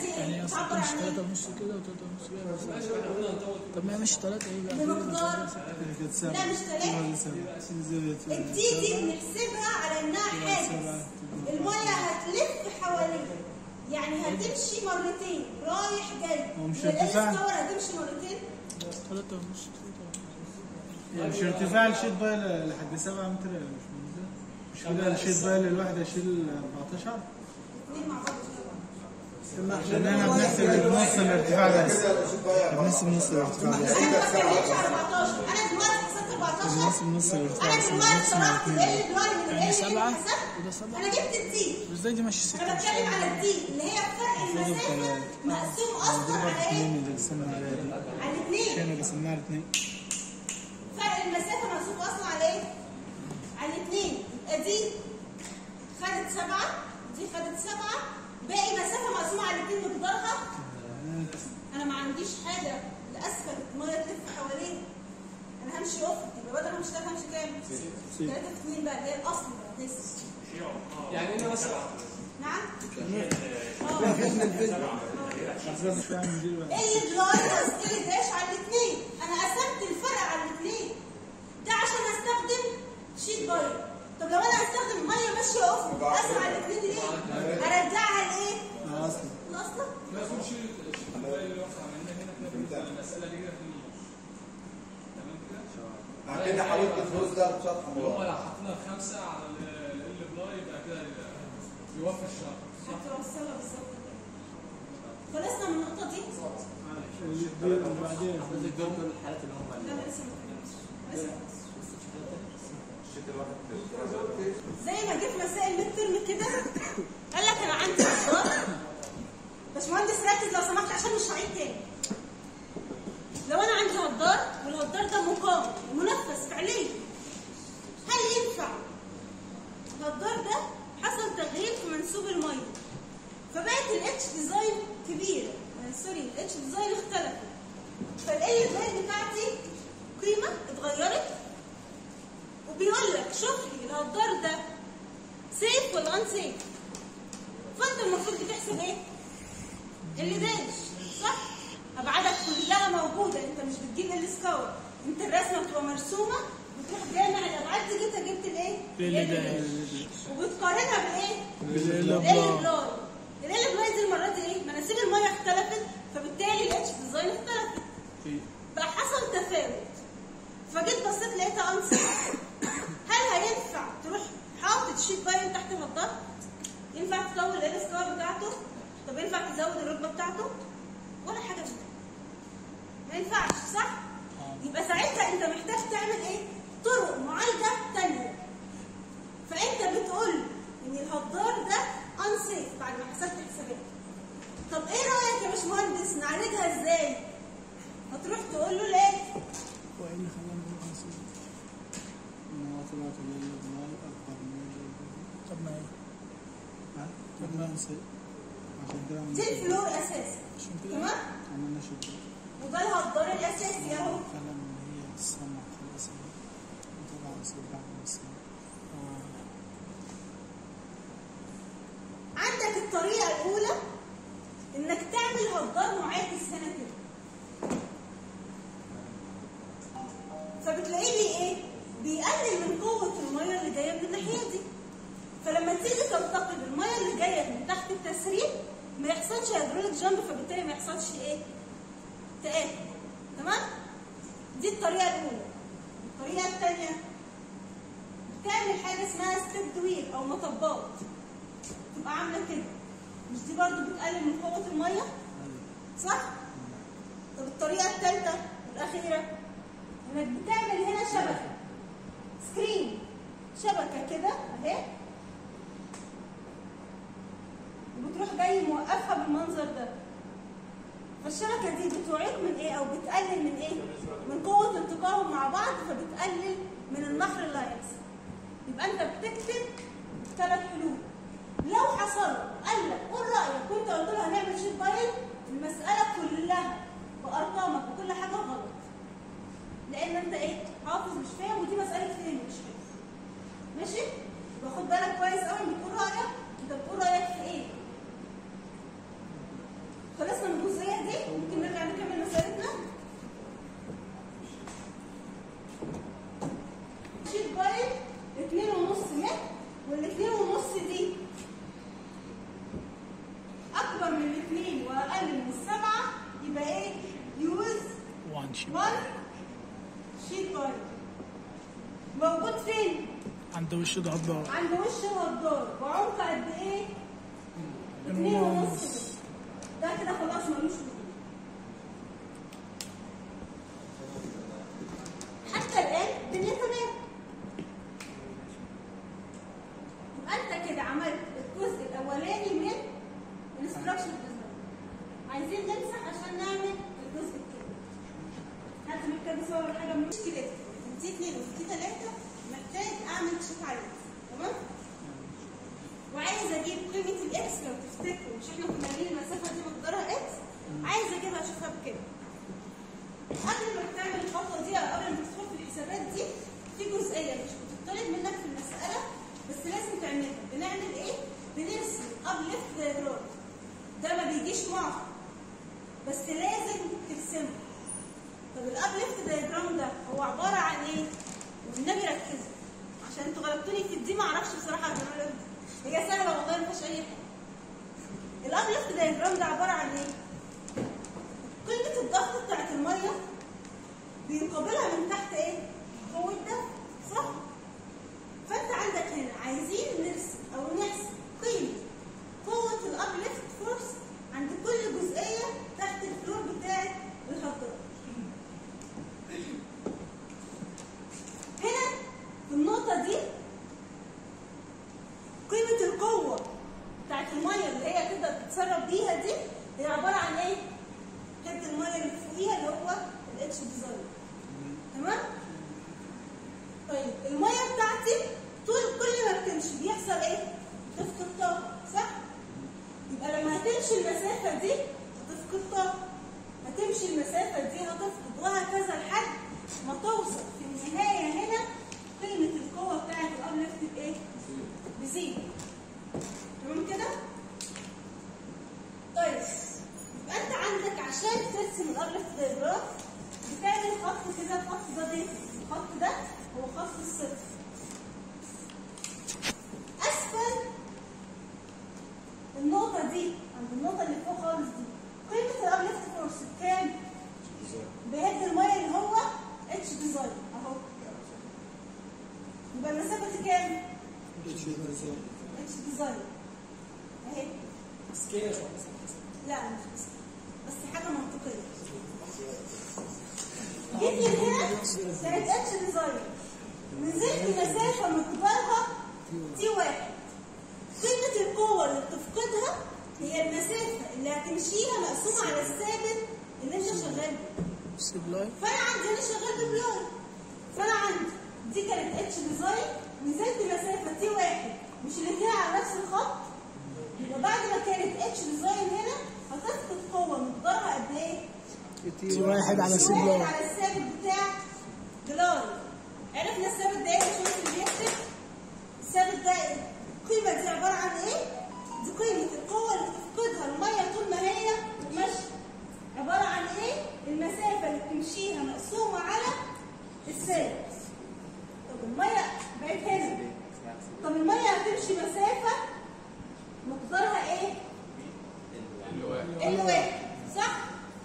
يعني أصل بتعبر مش عن تلاتة ايه؟ ونص كده وتلاتة ونص كده بس طب ما هي مش تلاتة ايه بقى بمقدار كانت سبعة لا مش تلاتة ولا سبعة نزلت التي دي بنحسبها على انها حاجز الميه هتلف حواليه يعني هتمشي مرتين رايح جاي هو مش والإيرس ارتفاع؟ باور هتمشي مرتين تلاتة ونص تلاتة ونص يعني مش ارتفاع الشيت بايل لحد سبعة متر يا باشمهندس مش كده الشيت بايل الواحد هيشيل 14 الاثنين مع بعض عشان احنا بنحسب نص الارتفاع بس بنحسب نص الارتفاع بس انا ما بتكلمش على 14 انا دلوقتي حسبت 14 بنحسب نص الارتفاع انا بس دلوقتي بنحسب صرفت الاثنين ال دولار من يعني ال سبعة اللي حسبت وده سبعة انا جبت الدي ازاي دي ماشي ستة انا بتكلم على الدي اللي هي فرق المسافه مقسوم اصلا على ايه؟ الاثنين اللي قسمنا عليها دي على الاثنين احنا قسمناها على الاثنين فرق المسافة مقسوم أصلا على إيه؟ على الاتنين يبقى دي خدت سبعة دي خدت سبعة باقي مسافة مقسومة على الاتنين مقدارها أنا ما عنديش حاجة لأسفل المية تلف حواليه أنا همشي أفق يبقى بدل ما همشي تلاتة همشي كام؟ تلاتة في اتنين بقى اللي هي الأصل بقى لسه يعني انا مثلا نعم؟ اه افرض شويه عن مدير بقى اللي بلايرز اللي داش على الاثنين انا قسمت الفرق على الاثنين ده عشان استخدم شيت باير طب لو انا هستخدم ميه ماشيه افق اقسم على الاثنين ليه؟ ارجعها لايه؟ اه اصلا الاصل بعد كده حاولت الفلوس ده بشرح هم مرة لو حطينا خمسة على ال بلاي يبقى كده يوفي الشهر هتوصلها بالظبط كده. خلصنا من النقطه دي؟ وبعدين لا لا لسه ما كملتش. لسه ما كملتش. زي ما جه في مسائل ميد ترم كده قال لك انا عندي هزار باشمهندس ركز لو سمحت عشان مش هعيد تاني لو انا عندي هدار والهدار ده مقاوم ومنفذ فعليا هل ينفع الهدار ده حصل تغيير في منسوب الميه فبقت الاتش ديزاين كبير آه، سوري الاتش ديزاين اختلف فال ديزاين بتاعتي قيمه اتغيرت وبيقول لك شوف لي الهدار ده سيف ولا ان سيف فانت المفروض بتحسب ايه اللي داش صح ابعادك كلها موجوده انت مش بتجيب السكور انت الرسمه بتبقى مرسومه بتروح جامع الابعاد دي جبت جبت الايه اللي داش وبتقارنها بالايه اللي ال بلا بلاي ال بلاي دي المره دي ايه مناسيب الميه اختلفت فبالتالي الاتش ديزاين اختلفت بقى حصل تفاوت فجيت بصيت لقيتها انسر هل هينفع تروح حاطط شيت باين تحت الهضات ينفع تطول الاير سكور بتاعته طب ينفع تزود الركبه بتاعته ولا حاجه من ده ما ينفعش صح يبقى ساعتها انت محتاج تعمل ايه طرق معالجه تانية فانت بتقول ان الهدار ده انسيف بعد ما حسبت حسابات طب ايه رايك يا باشمهندس نعالجها ازاي هتروح تقول له ليه وايه اللي خلانا نروح نسيب ان هو طلعت الليل بلاي اكبر من الليل طب ما ايه ها طب ما نسيب عشان كده دي عملنا الفلور اساسي عشان كده تمام عملنا شيت وده الهدار الاساسي اهو فعلا ان هي السمع خلاص طبعا نسيب بعد ما السمع عندك الطريقه الاولى انك تعمل هدار معاكس هنا كده فبتلاقيه لي ايه بيقلل من قوه الميه اللي جايه من الناحيه دي فلما تيجي تلتقي بالميه اللي جايه من تحت التسريب ما يحصلش هيدروليك جامب فبالتالي ما يحصلش ايه تآكل تمام دي الطريقه الاولى الطريقه الثانيه بتعمل حاجه اسمها ستيب دويل او مطبات تبقى عامله كده مش دي برضو بتقلل من قوه الميه صح طب الطريقه الثالثه والاخيره انك بتعمل هنا شبكه سكرين شبكه كده اهي وبتروح جاي موقفها بالمنظر ده فالشبكه دي بتعيق من ايه او بتقلل من ايه من قوه التقاهم مع بعض فبتقلل من النخر اللي هيحصل يبقى انت بتكتب ثلاث حلول لو حصل قال لك قول رايك وانت قلت له هنعمل شيت بايل المساله كلها بارقامك وكل حاجه غلط لان انت ايه حافظ مش فاهم ودي مساله فهم مش فاهم ماشي واخد بالك كويس قوي بتقول رايك انت بتقول رايك في ايه خلصنا اقل من السبعه يبقى ايه يوز وان شيت 1 شيت بايل موجود فين عند وش الهضار عند وش الهدار بعمق قد ايه اتنين ونص متر. ده كده خلاص ملوش وجود حتى الان الدنيا تمام يبقى انت كده عملت الجزء الاولاني من الانستراكشن ديزاين عايزين نمسح عشان نعمل الجزء التاني هات من كده صور ولا حاجه مش كده دي اتنين ودي تلاته محتاج اعمل شيك عليه تمام وعايز اجيب قيمه الاكس لو تفتكروا مش احنا كنا قايلين المسافه دي مقدارها اكس عايز اجيبها اشوفها بكام قبل ما تعمل الخطوه دي او قبل ما تدخل في الحسابات دي في جزئيه مش بتطلب منك في المساله بس لازم تعملها بنعمل ايه؟ بنرسم اب ليفت دايجرام ده ما بيجيش معطى بس لازم ترسمه طب الاب ليفت دايجرام ده هو عباره عن ايه؟ والنبي ركزوا عشان انتوا غلبتوني في دي ما اعرفش بصراحه هتعملوا ايه هي سهله والله ما فيهاش اي حاجه الاب ليفت دايجرام ده عباره عن ايه؟ قيمه الضغط بتاعت الميه بيقابلها من تحت ايه؟ هو الدفع صح؟ فانت عندك هنا عايزين نرسم او نحسب قيمه قوه الاب ليفت فورس عند كل جزئيه تحت الفلور بتاعت الهدار هنا في النقطة دي قيمة القوة بتاعت المية اللي هي تقدر تتصرف بيها دي هي عبارة عن ايه؟ هيد المية اللي فوقيها اللي هو الاتش ديزاين تمام؟ طيب المية بتاعتي طول كل ما بتمشي بيحصل ايه؟ تفقد طاقة صح؟ يبقى لما هتمشي المسافة دي هتفقد طاقة هتمشي المسافة دي هتفقد وهكذا لحد ما توصل في النهاية هنا قيمة القوة بتاعت الأب ليفت بإيه؟ بزيرو تمام كده؟ طيب يبقى أنت عندك عشان ترسم الأب ليفت دايجرام بتعمل خط كده الخط ده ضيق الخط ده هو خط الصفر أسفل النقطة دي عند النقطة اللي فوق خالص دي قيمة الأب ليفت فورس بكام؟ بهد المية اللي هو اتش ديزاين اهو يبقى المسافة دي كام؟ اتش ديزاين اهي سكيل يا شباب لا مش بس بس حاجة منطقية جيت من هنا كانت اتش ديزاين نزلت مسافة مقدارها تي واحد قيمة القوة اللي بتفقدها هي المسافة اللي هتمشيها مقسومة على الثابت اللي انت شغال بيه سبلاي فانا عندي انا شغال ببلاي فانا عندي دي كانت اتش ديزاين نزلت مسافه تي واحد مش الاثنين على نفس الخط يبقى بعد ما كانت اتش ديزاين هنا هتفقد قوه مقدارها قد ايه؟ تي واحد على تي سبلاي واحد على الثابت بتاع جلاي عرفنا الثابت ده ايه يا شباب اللي بيكتب الثابت ده ايه؟ القيمه دي عباره عن ايه؟ دي قيمه القوه اللي بتفقدها الميه طول ما هي ماشيه عبارة عن ايه؟ المسافة اللي بتمشيها مقسومة على الثابت. طب المية بقت هنا. طب المية هتمشي مسافة مقدارها ايه؟ ال واحد صح؟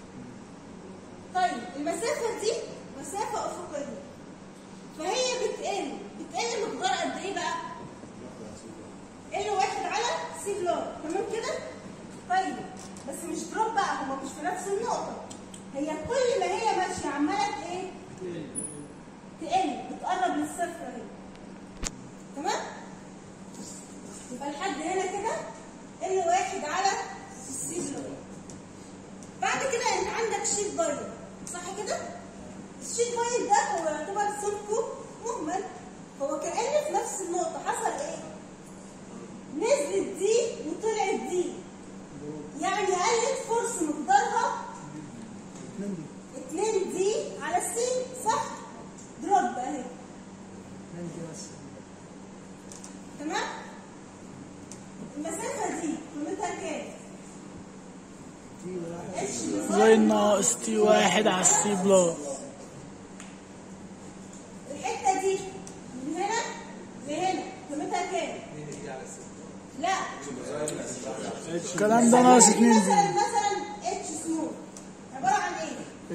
طيب المسافة دي مسافة أفقية. فهي بتقل، بتقل مقدار قد ايه بقى؟ ال واحد على سي بلار، تمام كده؟ طيب بس مش دروب بقى هما مش في نفس النقطة هي كل ما هي ماشية عمالة ايه؟ تقل بتقرب للصفر اهي تمام؟ يبقى لحد هنا كده ال واحد على السي بلور بعد كده انت عندك شيت بايل صح كده؟ الشيت بايل ده هو يعتبر سمكه مهمل هو كأن في نفس النقطة حصل ايه؟ نزلت دي وطلعت دي يعني قلت فرص مقدارها 2 دي على السي صح؟ دروب اهي تمام؟ المسافة دي قيمتها كام؟ اتش زي ناقص تي واحد على السي بلس الحتة دي من هنا لهنا قيمتها كام؟ لا الكلام ده ناقص اتنين مثلا دي مثلا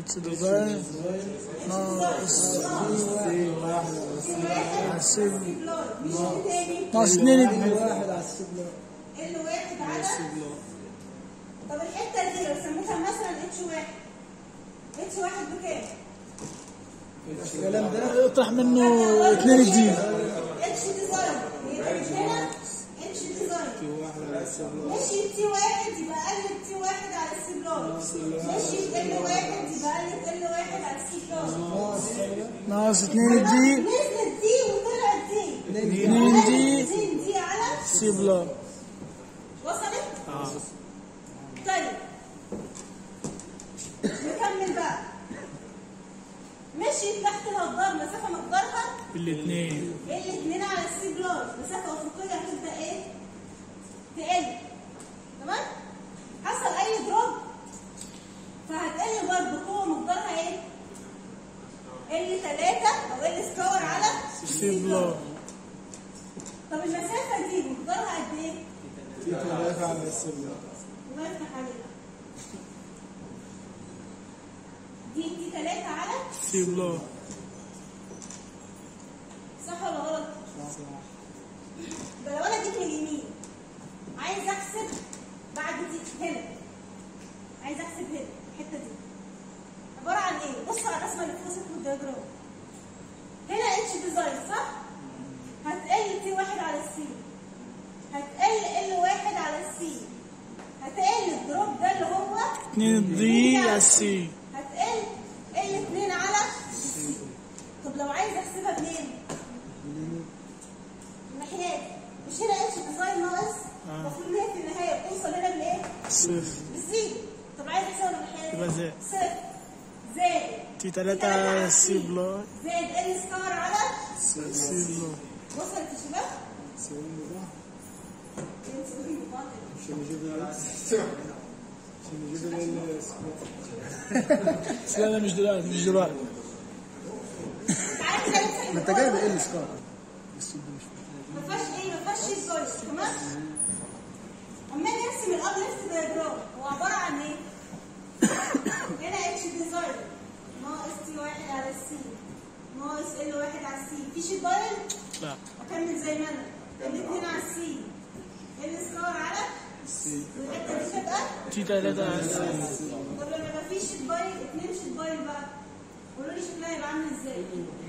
اتش ديزاين ناقص في واحد على السي بلار مش ايه تاني ناقص اتنين في دي واحد على السبلة ال واحد على طب الحته دي لو سميتها مثلا اتش واحد اتش واحد بكام؟ الكلام ده يطرح منه اتنين دي اتش ديزاين يبقى من هنا اتش ديزاين ماشي تي واحد يبقى قلب تي واحد على السي بلار ماشي ال واحد يبقى قلب ال واحد على السي بلار ناقص اتنين دي نزلت دي وطلعت دي اتنين دي دي دي على سي بلار وصلت؟ اه طيب نكمل بقى مشي تحت الهضار مسافة مقدارها الاتنين الاثنين على السي بلار مسافة أفقية هتبدأ ايه؟ تقل تمام؟ حصل أي دروب فهتقل برضه قوة مقدارها ايه؟ ال 3 أو ال سكور على سي بلار طب المسافة دي مقدارها قد ايه؟ في ثلاثة على السبلة الله يفتح عليك دي دي 3 على سي بلار صح ولا غلط؟ يبقى لو انا جيت من اليمين عايز احسب بعد دي هنا عايز احسب هنا الحته دي عباره عن ايه؟ بص على الرسمه اللي في وسط الدياجرام هنا اتش ديزاين صح؟ هتقل تي واحد على السي هتقل ال واحد على السي هتقل الدروب ده اللي هو اتنين دي على السي هتقل ال 2 على السي طب لو عايز احسبها منين؟ الناحيات مش هنا اتش ديزاين ناقص آه. المفروض ان هي في النهايه بتوصل هنا بالايه؟ صفر بالزيرو طب عايز احسبها من الناحيات يبقى زائد. صفر زائد تي تلاتة على السي بلار زائد ال ستار على سي بلار وصلت يا شباب؟ سوينا ده انتوا بعض. عشان نجيب ال- عشان نجيب ال- بس لا لا مش دلوقتي مش دلوقتي تعالى كده نفتح ما انت جايب الفايل. ايه السكار ما فيهاش ايه ما فيهاش شيء كويس تمام اما اجي ارسم الاب ليفت دايجرام هو عباره عن ايه هنا اتش ديزاين ناقص تي واحد على السي ناقص ال واحد على السي في شيت بايل لا اكمل زي ما انا الاثنين على السي ال ستار على السي والحته دي تبقى تي تلاتة على السي طب لما يبقى في شيت بايل اثنين شيت بايل بقى قولوا لي شكلها هيبقى عامل ازاي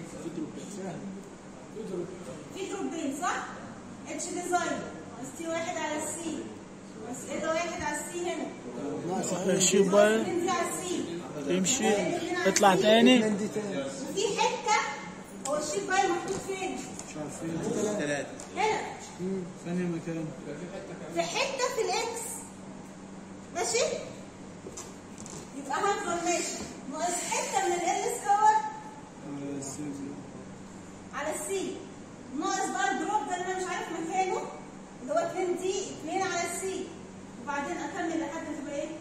في دروبين صح؟ اتش ديزاين ناقص تي واحد على السي ناقص ال واحد على السي هنا شي بايل الاثنين دي على السي يمشي يطلع تاني دي تاني وفي حته هو الشيت بايل محطوط فين؟ مش عارفين هنا ثاني مكان في حته في الاكس ماشي؟ يبقى هفضل ماشي ناقص حته من ال سكور على السبلة على السي ناقص بقى الدروب ده اللي انا مش عارف مكانه اللي هو 2 دي 2 على السي وبعدين اكمل لحد ما تبقى ايه؟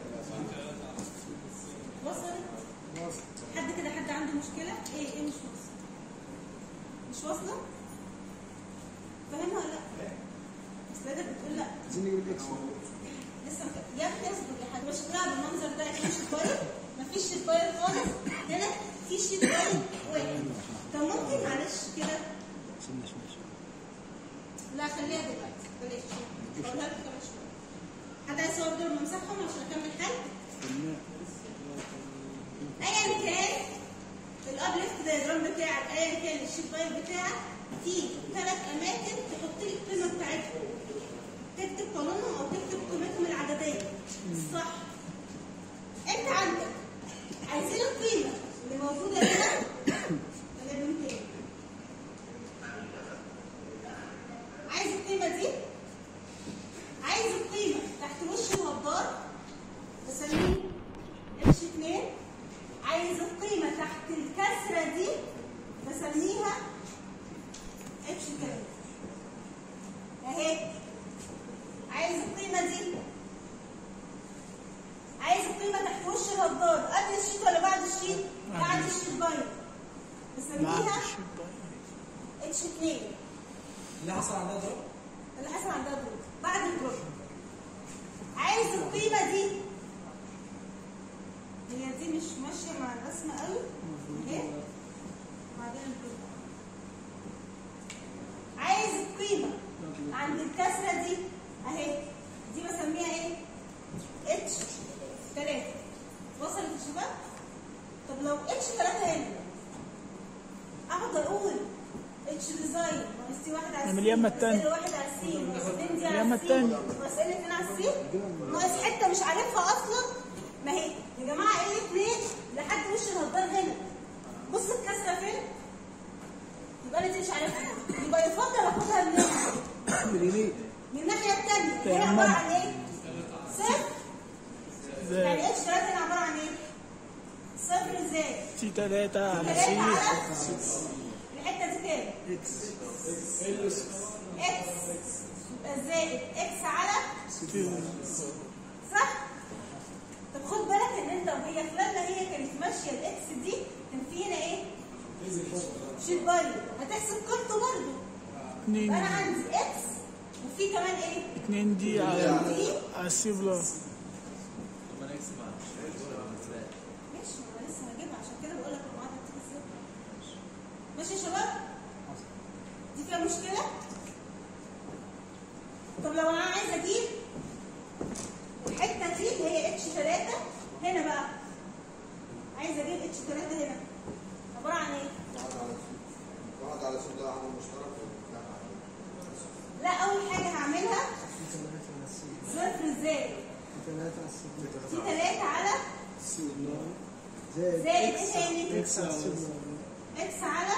وصل؟ حد كده حد عنده مشكلة؟ ايه ايه مش واصل؟ مش واصلة؟ فاهمها ولا لا؟ بس لا بتقول لا عايزين نجيب الاكس لسه مك- يا اختي اصبر يا حاج مش شكلها بالمنظر ده في شيت بايل مفيش شيت بايل خالص هنا في شيت بايل واحد طب ممكن معلش كده لا خليها دلوقتي بلاش هقولها لك كمان شويه حد عايز يصور دول نمسحهم عشان اكمل حل ايا كان الاب ليفت دايجرام بتاعك ايا كان الشيت بايل بتاعك في ثلاث اماكن تحط لي القيمه بتاعتهم تكتب قانونهم او تكتب قيمتهم العدديه صح انت عندك عايزين القيمه اللي موجوده هنا ولا من تاني عايز القيمه دي عايز القيمه تحت وش الهضار بسميه اتش 2 عايز القيمه تحت الكسره دي بسميها اتش 3 اهي عايز القيمة دي عايز القيمة تحت وش الهضار قبل الشيت ولا بعد الشيت؟ بعد الشيت بايظ بسميها اتش 2 اللي حصل عندها ضرب اللي حصل عندها دروب بعد الدروب عايز القيمة دي هي دي مش ماشية رسمه قوي اهي وبعدين البلوك عايز القيمه عند الكسره دي اهي دي بسميها ايه اتش 3 وصلت يا شباب طب لو اتش 3 هنا اقعد اقول اتش ديزاين ناقص تي واحد على نعمل السي اليمة ناقص التانية. ال واحد على السي ناقص اتنين دي على اليمة السي التانية. ناقص ال اتنين على السي ناقص حته مش عارفها اصلا ما هي يا جماعه ال اتنين لحد وش الهدار هنا بص الكسره فين يبقى انا دي مش عارفها يبقى يفضل اخدها منين؟ من الناحيه الثانيه هي عباره عن ايه؟ صفر يعني زائد اتش 3 هنا عباره عن ايه؟ صفر زائد تي تلاتة على 3 سي على الحته دي كام؟ اكس يبقى زائد اكس على صح؟ طب خد بالك ان انت وهي خلال ما هي كانت ماشيه الاكس دي كان في هنا ايه؟ شيت بايو هتحسب قيمته برضه اتنين يبقى انا عندي اكس وفي كمان ايه؟ اتنين دي على على السي بلس ماشي ما انا لسه هجيبها عشان كده بقول لك المعادله بتيجي ازاي ماشي يا شباب دي فيها مشكله طب لو انا عايزه اجيب الحته دي اللي هي اتش 3 هنا بقى عايزه اجيب اتش 3 هنا عباره عن ايه واحد على سوق ده عامل مشترك والثاني على لا اول حاجه هعملها صفر زائد ثلاثة على السبعة دي 3 على زائد زائد ايه تاني اكس على السبعة اكس على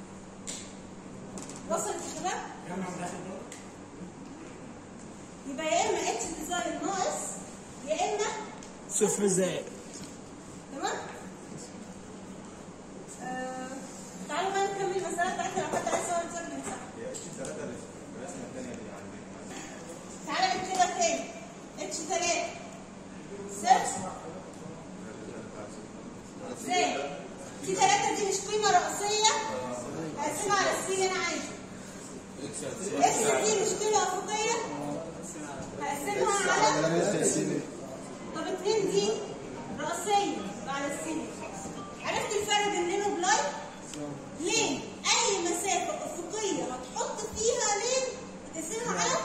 وصلت يا شباب جمع من الاخر برضه يبقى يا اما اتش ديزاين ناقص يا اما صفر زائد تمام آه، تعالوا بقى نكمل المسألة بتاعتنا لو حد عايز يقعد يسجل مساحة هي اتش 3 الرسمه الثانيه دي عندك تعالى نكتبها تاني اتش 3 صفر زائد في 3 دي مش قيمة رئيسية هقسمها على السي اللي انا عايزه اكس دي مش قيمة افقية هقسمها على طب اتنين دي رئيسية على السي عرفت الفرق بين لين وبلاي؟ لين اي مسافة افقية هتحط فيها لين تقسمها على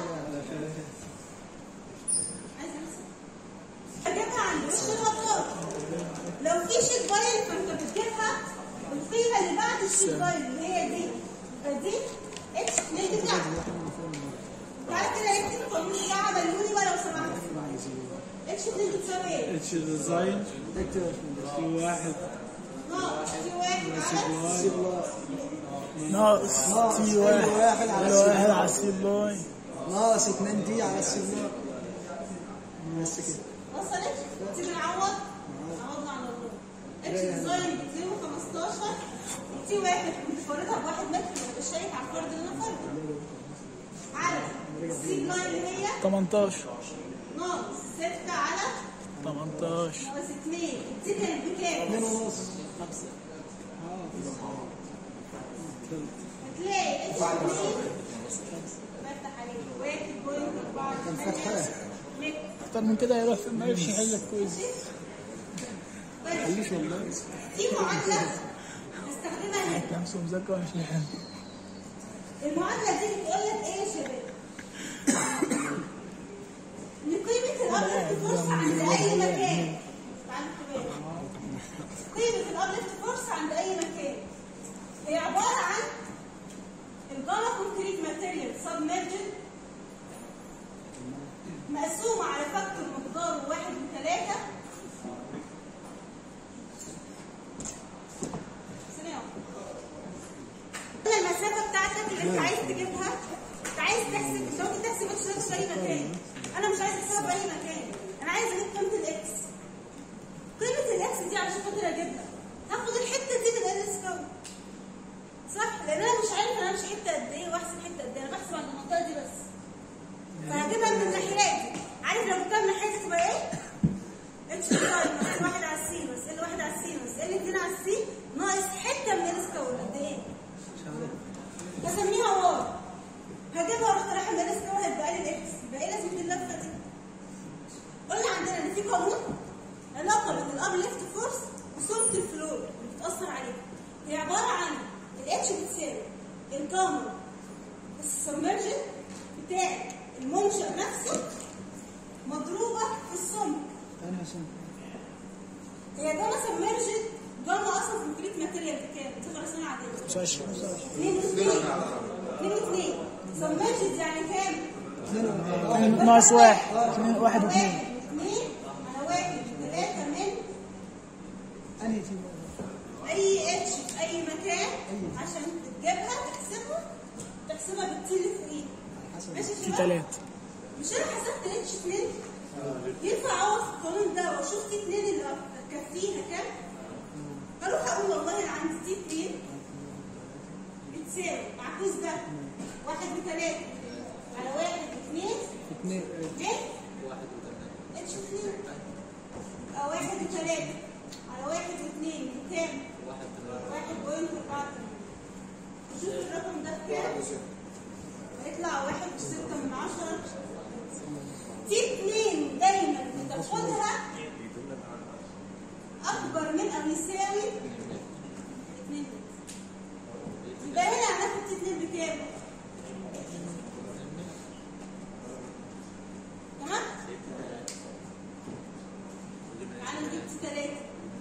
عايزة أمسك. اجيبها عند وش الهضار لو في شيت بايل فانت بتجيبها القيمة اللي بعد الشيت بايل اللي هي دي يبقى دي اتش ليه بتاعتك تعالى كده اكتب قانون الساعة مليوني بقى لو سمحت اتش 2 بتساوي ايه؟ اتش ديزاين اكتب في واحد ناقص تي واحد على سي بلس ناقص ناقص تي ال واحد واحد على ال السي واحد على بلس. السي بلاي ناقص 2 دي على السي بلس بس كده وصلت؟ تيجي نعوض عوضنا على الله اتش ديزاين ب 215 تي واحد كنت فارضها بواحد متر مش شايف على الفرد اللي انا فارضه على السي لاين اللي هي 18 ناقص 6 على 18 ناقص 2 دي كانت بكام؟ 2 ونص هتلاقي اتش 2 بفتح عليك 1.4 فتحة. متر اكتر من كده هيروح في ما يعرفش يحل كويس طيب ماليش والله في معادلة نستخدمها هنا نفسه مذاكر ومش يحل المعادلة دي بتقول لك ايه يا شباب؟ ان قيمة الابلت فورس عند اي مكان تعالوا اكتبها قيمة الابلت فورس عند اي مكان هي عبارة عن الجاما كونكريت ماتيريال سبمرجن مقسومة على فاكتور مقداره واحد وثلاثة ثانية واحدة. المسافة بتاعتك اللي انت عايز تجيبها انت عايز تحسب انت ممكن تحسب اكس في اي مكان انا مش عايز احسبها في اي مكان انا عايز اجيب قيمة الاكس قيمة الاكس دي عشان خاطر اجيبها هاخد الحتة دي من ال سكوت صح لان انا مش عارف انا همشي حتة قد ايه واحسب حتة قد ايه انا بحسب عند المنطقة دي بس فهجيبها من الناحيات دي عارف لو جبتها من الناحية دي تبقى ايه؟ اتش ديزاين ناقص واحد على السي بس ال واحد على السي بس ال اتنين على السي ناقص حتة من ال سكوت قد ايه؟ هسميها واي هجيبها واروح رايحه من الاسم هتبقى لي الاكس يبقى ايه لازمه اللفه دي؟ قلنا عندنا ان في قانون علاقه بين الاب ليفت فورس صوره الفلور اللي بتاثر عليها هي عباره عن الاتش بتساوي الجاما السبمرجن بتاع المنشأ نفسه مضروبه في السمك أنا سم هي جاما سبمرجن جاما اصلا في الكليت ماتيريال بكام؟ صفر سنه عاديه 25 2 و2 2 و2 سبمرجن يعني كام؟ اتنين ناقص واحد اتنين واحد واثنين اثنين على واحد ثلاثة من أنهي تيم أي اتش في أي مكان عشان تجيبها تحسبها تحسبها بالتي اللي فوقيها ماشي في كده؟ تلاتة مش أنا حسبت اتش 2 ينفع أقف في القانون ده وأشوف تي 2 اللي كفيها كام؟ أروح أقول والله أنا عندي تي 2 بتساوي معكوس ده واحد وثلاثة على واحد واثنين اثنين ايه؟ اتش 2 أو واحد وثلاثة على واحد واثنين بكام؟ واحد بوينت أربعة شوف الرقم ده بكام؟ هيطلع واحد وستة من عشرة تي اتنين دايما بتاخدها أكبر من أو يساوي اتنين يبقى هنا هناخد تي اتنين بكام؟ تمام؟ تعالوا نجيب تي تلاتة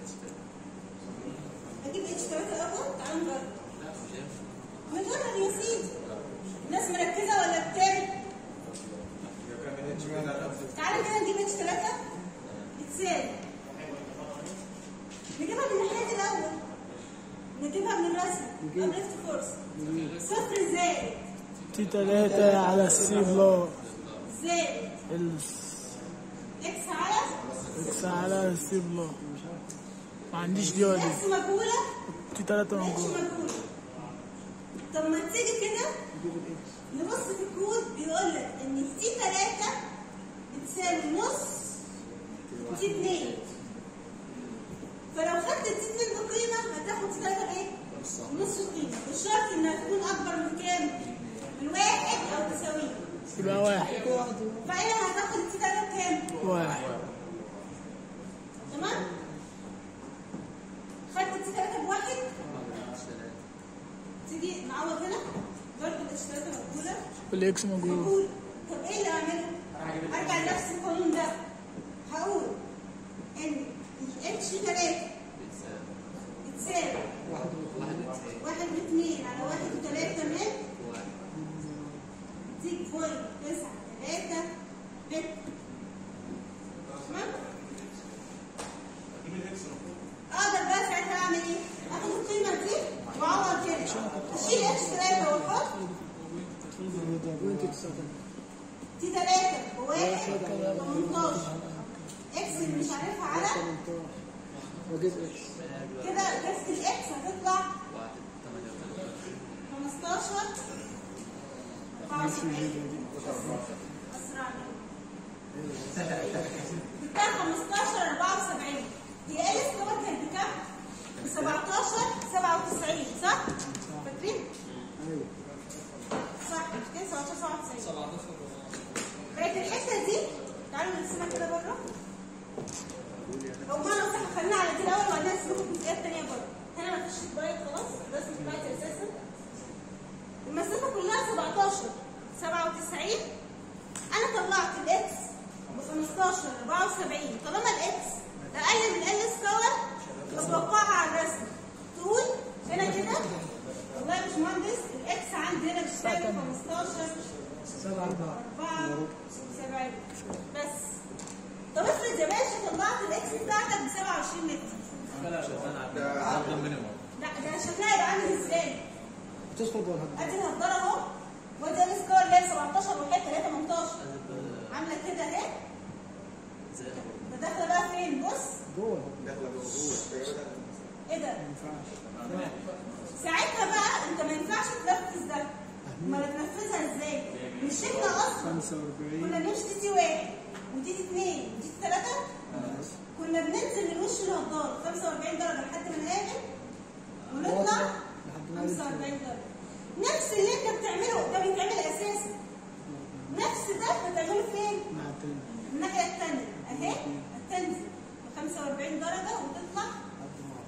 أجيب اتش تلاتة الأول تعالوا نجرب نجرب يا سيدي الناس مركزة ولا بتعمل؟ تعالى كده نجيب اتش 3 بتساوي نجيبها من الناحية الأول نجيبها من الرسم قبل ليفت فورس صفر زائد تي تلاتة على السي بلو زائد ال اكس على اكس على السي بلو ما عنديش دي ولا دي اكس مجهولة تي تلاتة اتش موجود مجهولة طب ما تيجي كده نبص في الكود بيقول لك ان تي 3 بتساوي نص تي 2 فلو خدت تي 2 بقيمة هتاخد تي 3 بايه؟ نص قيمة بالشرط انها تكون اكبر من كام؟ من واحد او تساويه يبقى واحد فهنا هتاخد تي 3 بكام؟ واحد تمام؟ خدت تي 3 بواحد تيجي نعوض هنا برضه الاتش 3 مقبولة والاكس موجود هقول طب ايه اللي اعمله؟ ارجع لنفس القانون ده هقول ان الاتش 3 بتساوي واحد واثنين على واحد وثلاثة من دي بوينت تسعة ثلاثة متر تمام؟ اقدر بقى ساعتها اعمل ايه؟ اخد القيمة دي واعوض كده اشيل اتش 3 واحط تي 3 بواحد 18 اكس اللي مش عارفها على وجيب اكس كده كفة الاكس هتطلع 15 اسرع بتاع 15 74 هي ال اس كمان كانت بكام؟ ب 17 97 صح؟ فاكرين؟ صح مش كده 17 97 بقت الحته دي تعالوا نرسمها كده بره او بمعنى صح خلينا على دي الاول وبعدين نسيبكم الجزئيه الثانيه بره هنا ما فيش بايت خلاص الرسم بايت اساسا المسافه كلها 17 97 انا طلعت الاكس ب 15 74 طالما الاكس اقل من ال سكور بتوقعها على الرسم تقول هنا كده والله يا باشمهندس الاكس عندي هنا بتساوي 15 سبعة أربعة أربعة سبعين بس طب افرض يا باشا طلعت الاكس بتاعتك ب 27 متر لا ده شكلها يبقى عامل ازاي؟ تدخل جوه الهبة ادي الهداره اهو وادي السكور اللي هي 17 وحته 3 18 عامله كده اهي ده داخله بقى فين؟ بص جوه ايه ده؟ ساعتها بقى انت ما ينفعش تنفذ ده امال تنفذها ازاي؟ مش احنا اصلا 45 كنا بنمشي تيتي واحد وتيتي اثنين وتيتي ثلاثة كنا بننزل من وش الهضار 45 درجة لحد ما نقابل ونطلع لحد ما 45 درجة نفس اللي انت بتعمله ده بيتعمل اساسا نفس ده بتعمله فين؟ مع التاني الناحية الثانية اهي هتنزل ب 45 درجة وتطلع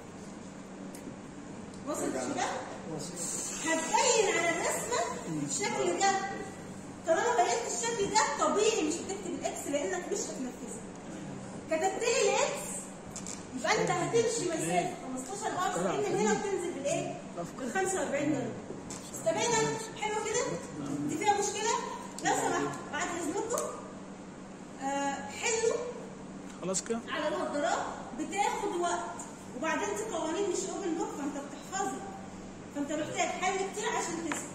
وصلت كده؟ هتبين على الرسمه الشكل ده طالما بينت الشكل ده طبيعي مش هتكتب الاكس لانك مش هتنفذها كتبت لي الاكس يبقى انت هتمشي مسافه 15 ار 60 من هنا وتنزل بالايه؟ بال 45 درجه استبعدنا حلو كده؟ دي فيها مشكله؟ لو سمحت بعد اذنكم آه حلوا خلاص كده على النظارات بتاخد وقت وبعدين دي قوانين مش اوبن بوك فانت بتحفظها فانت محتاج حل كتير عشان تثبت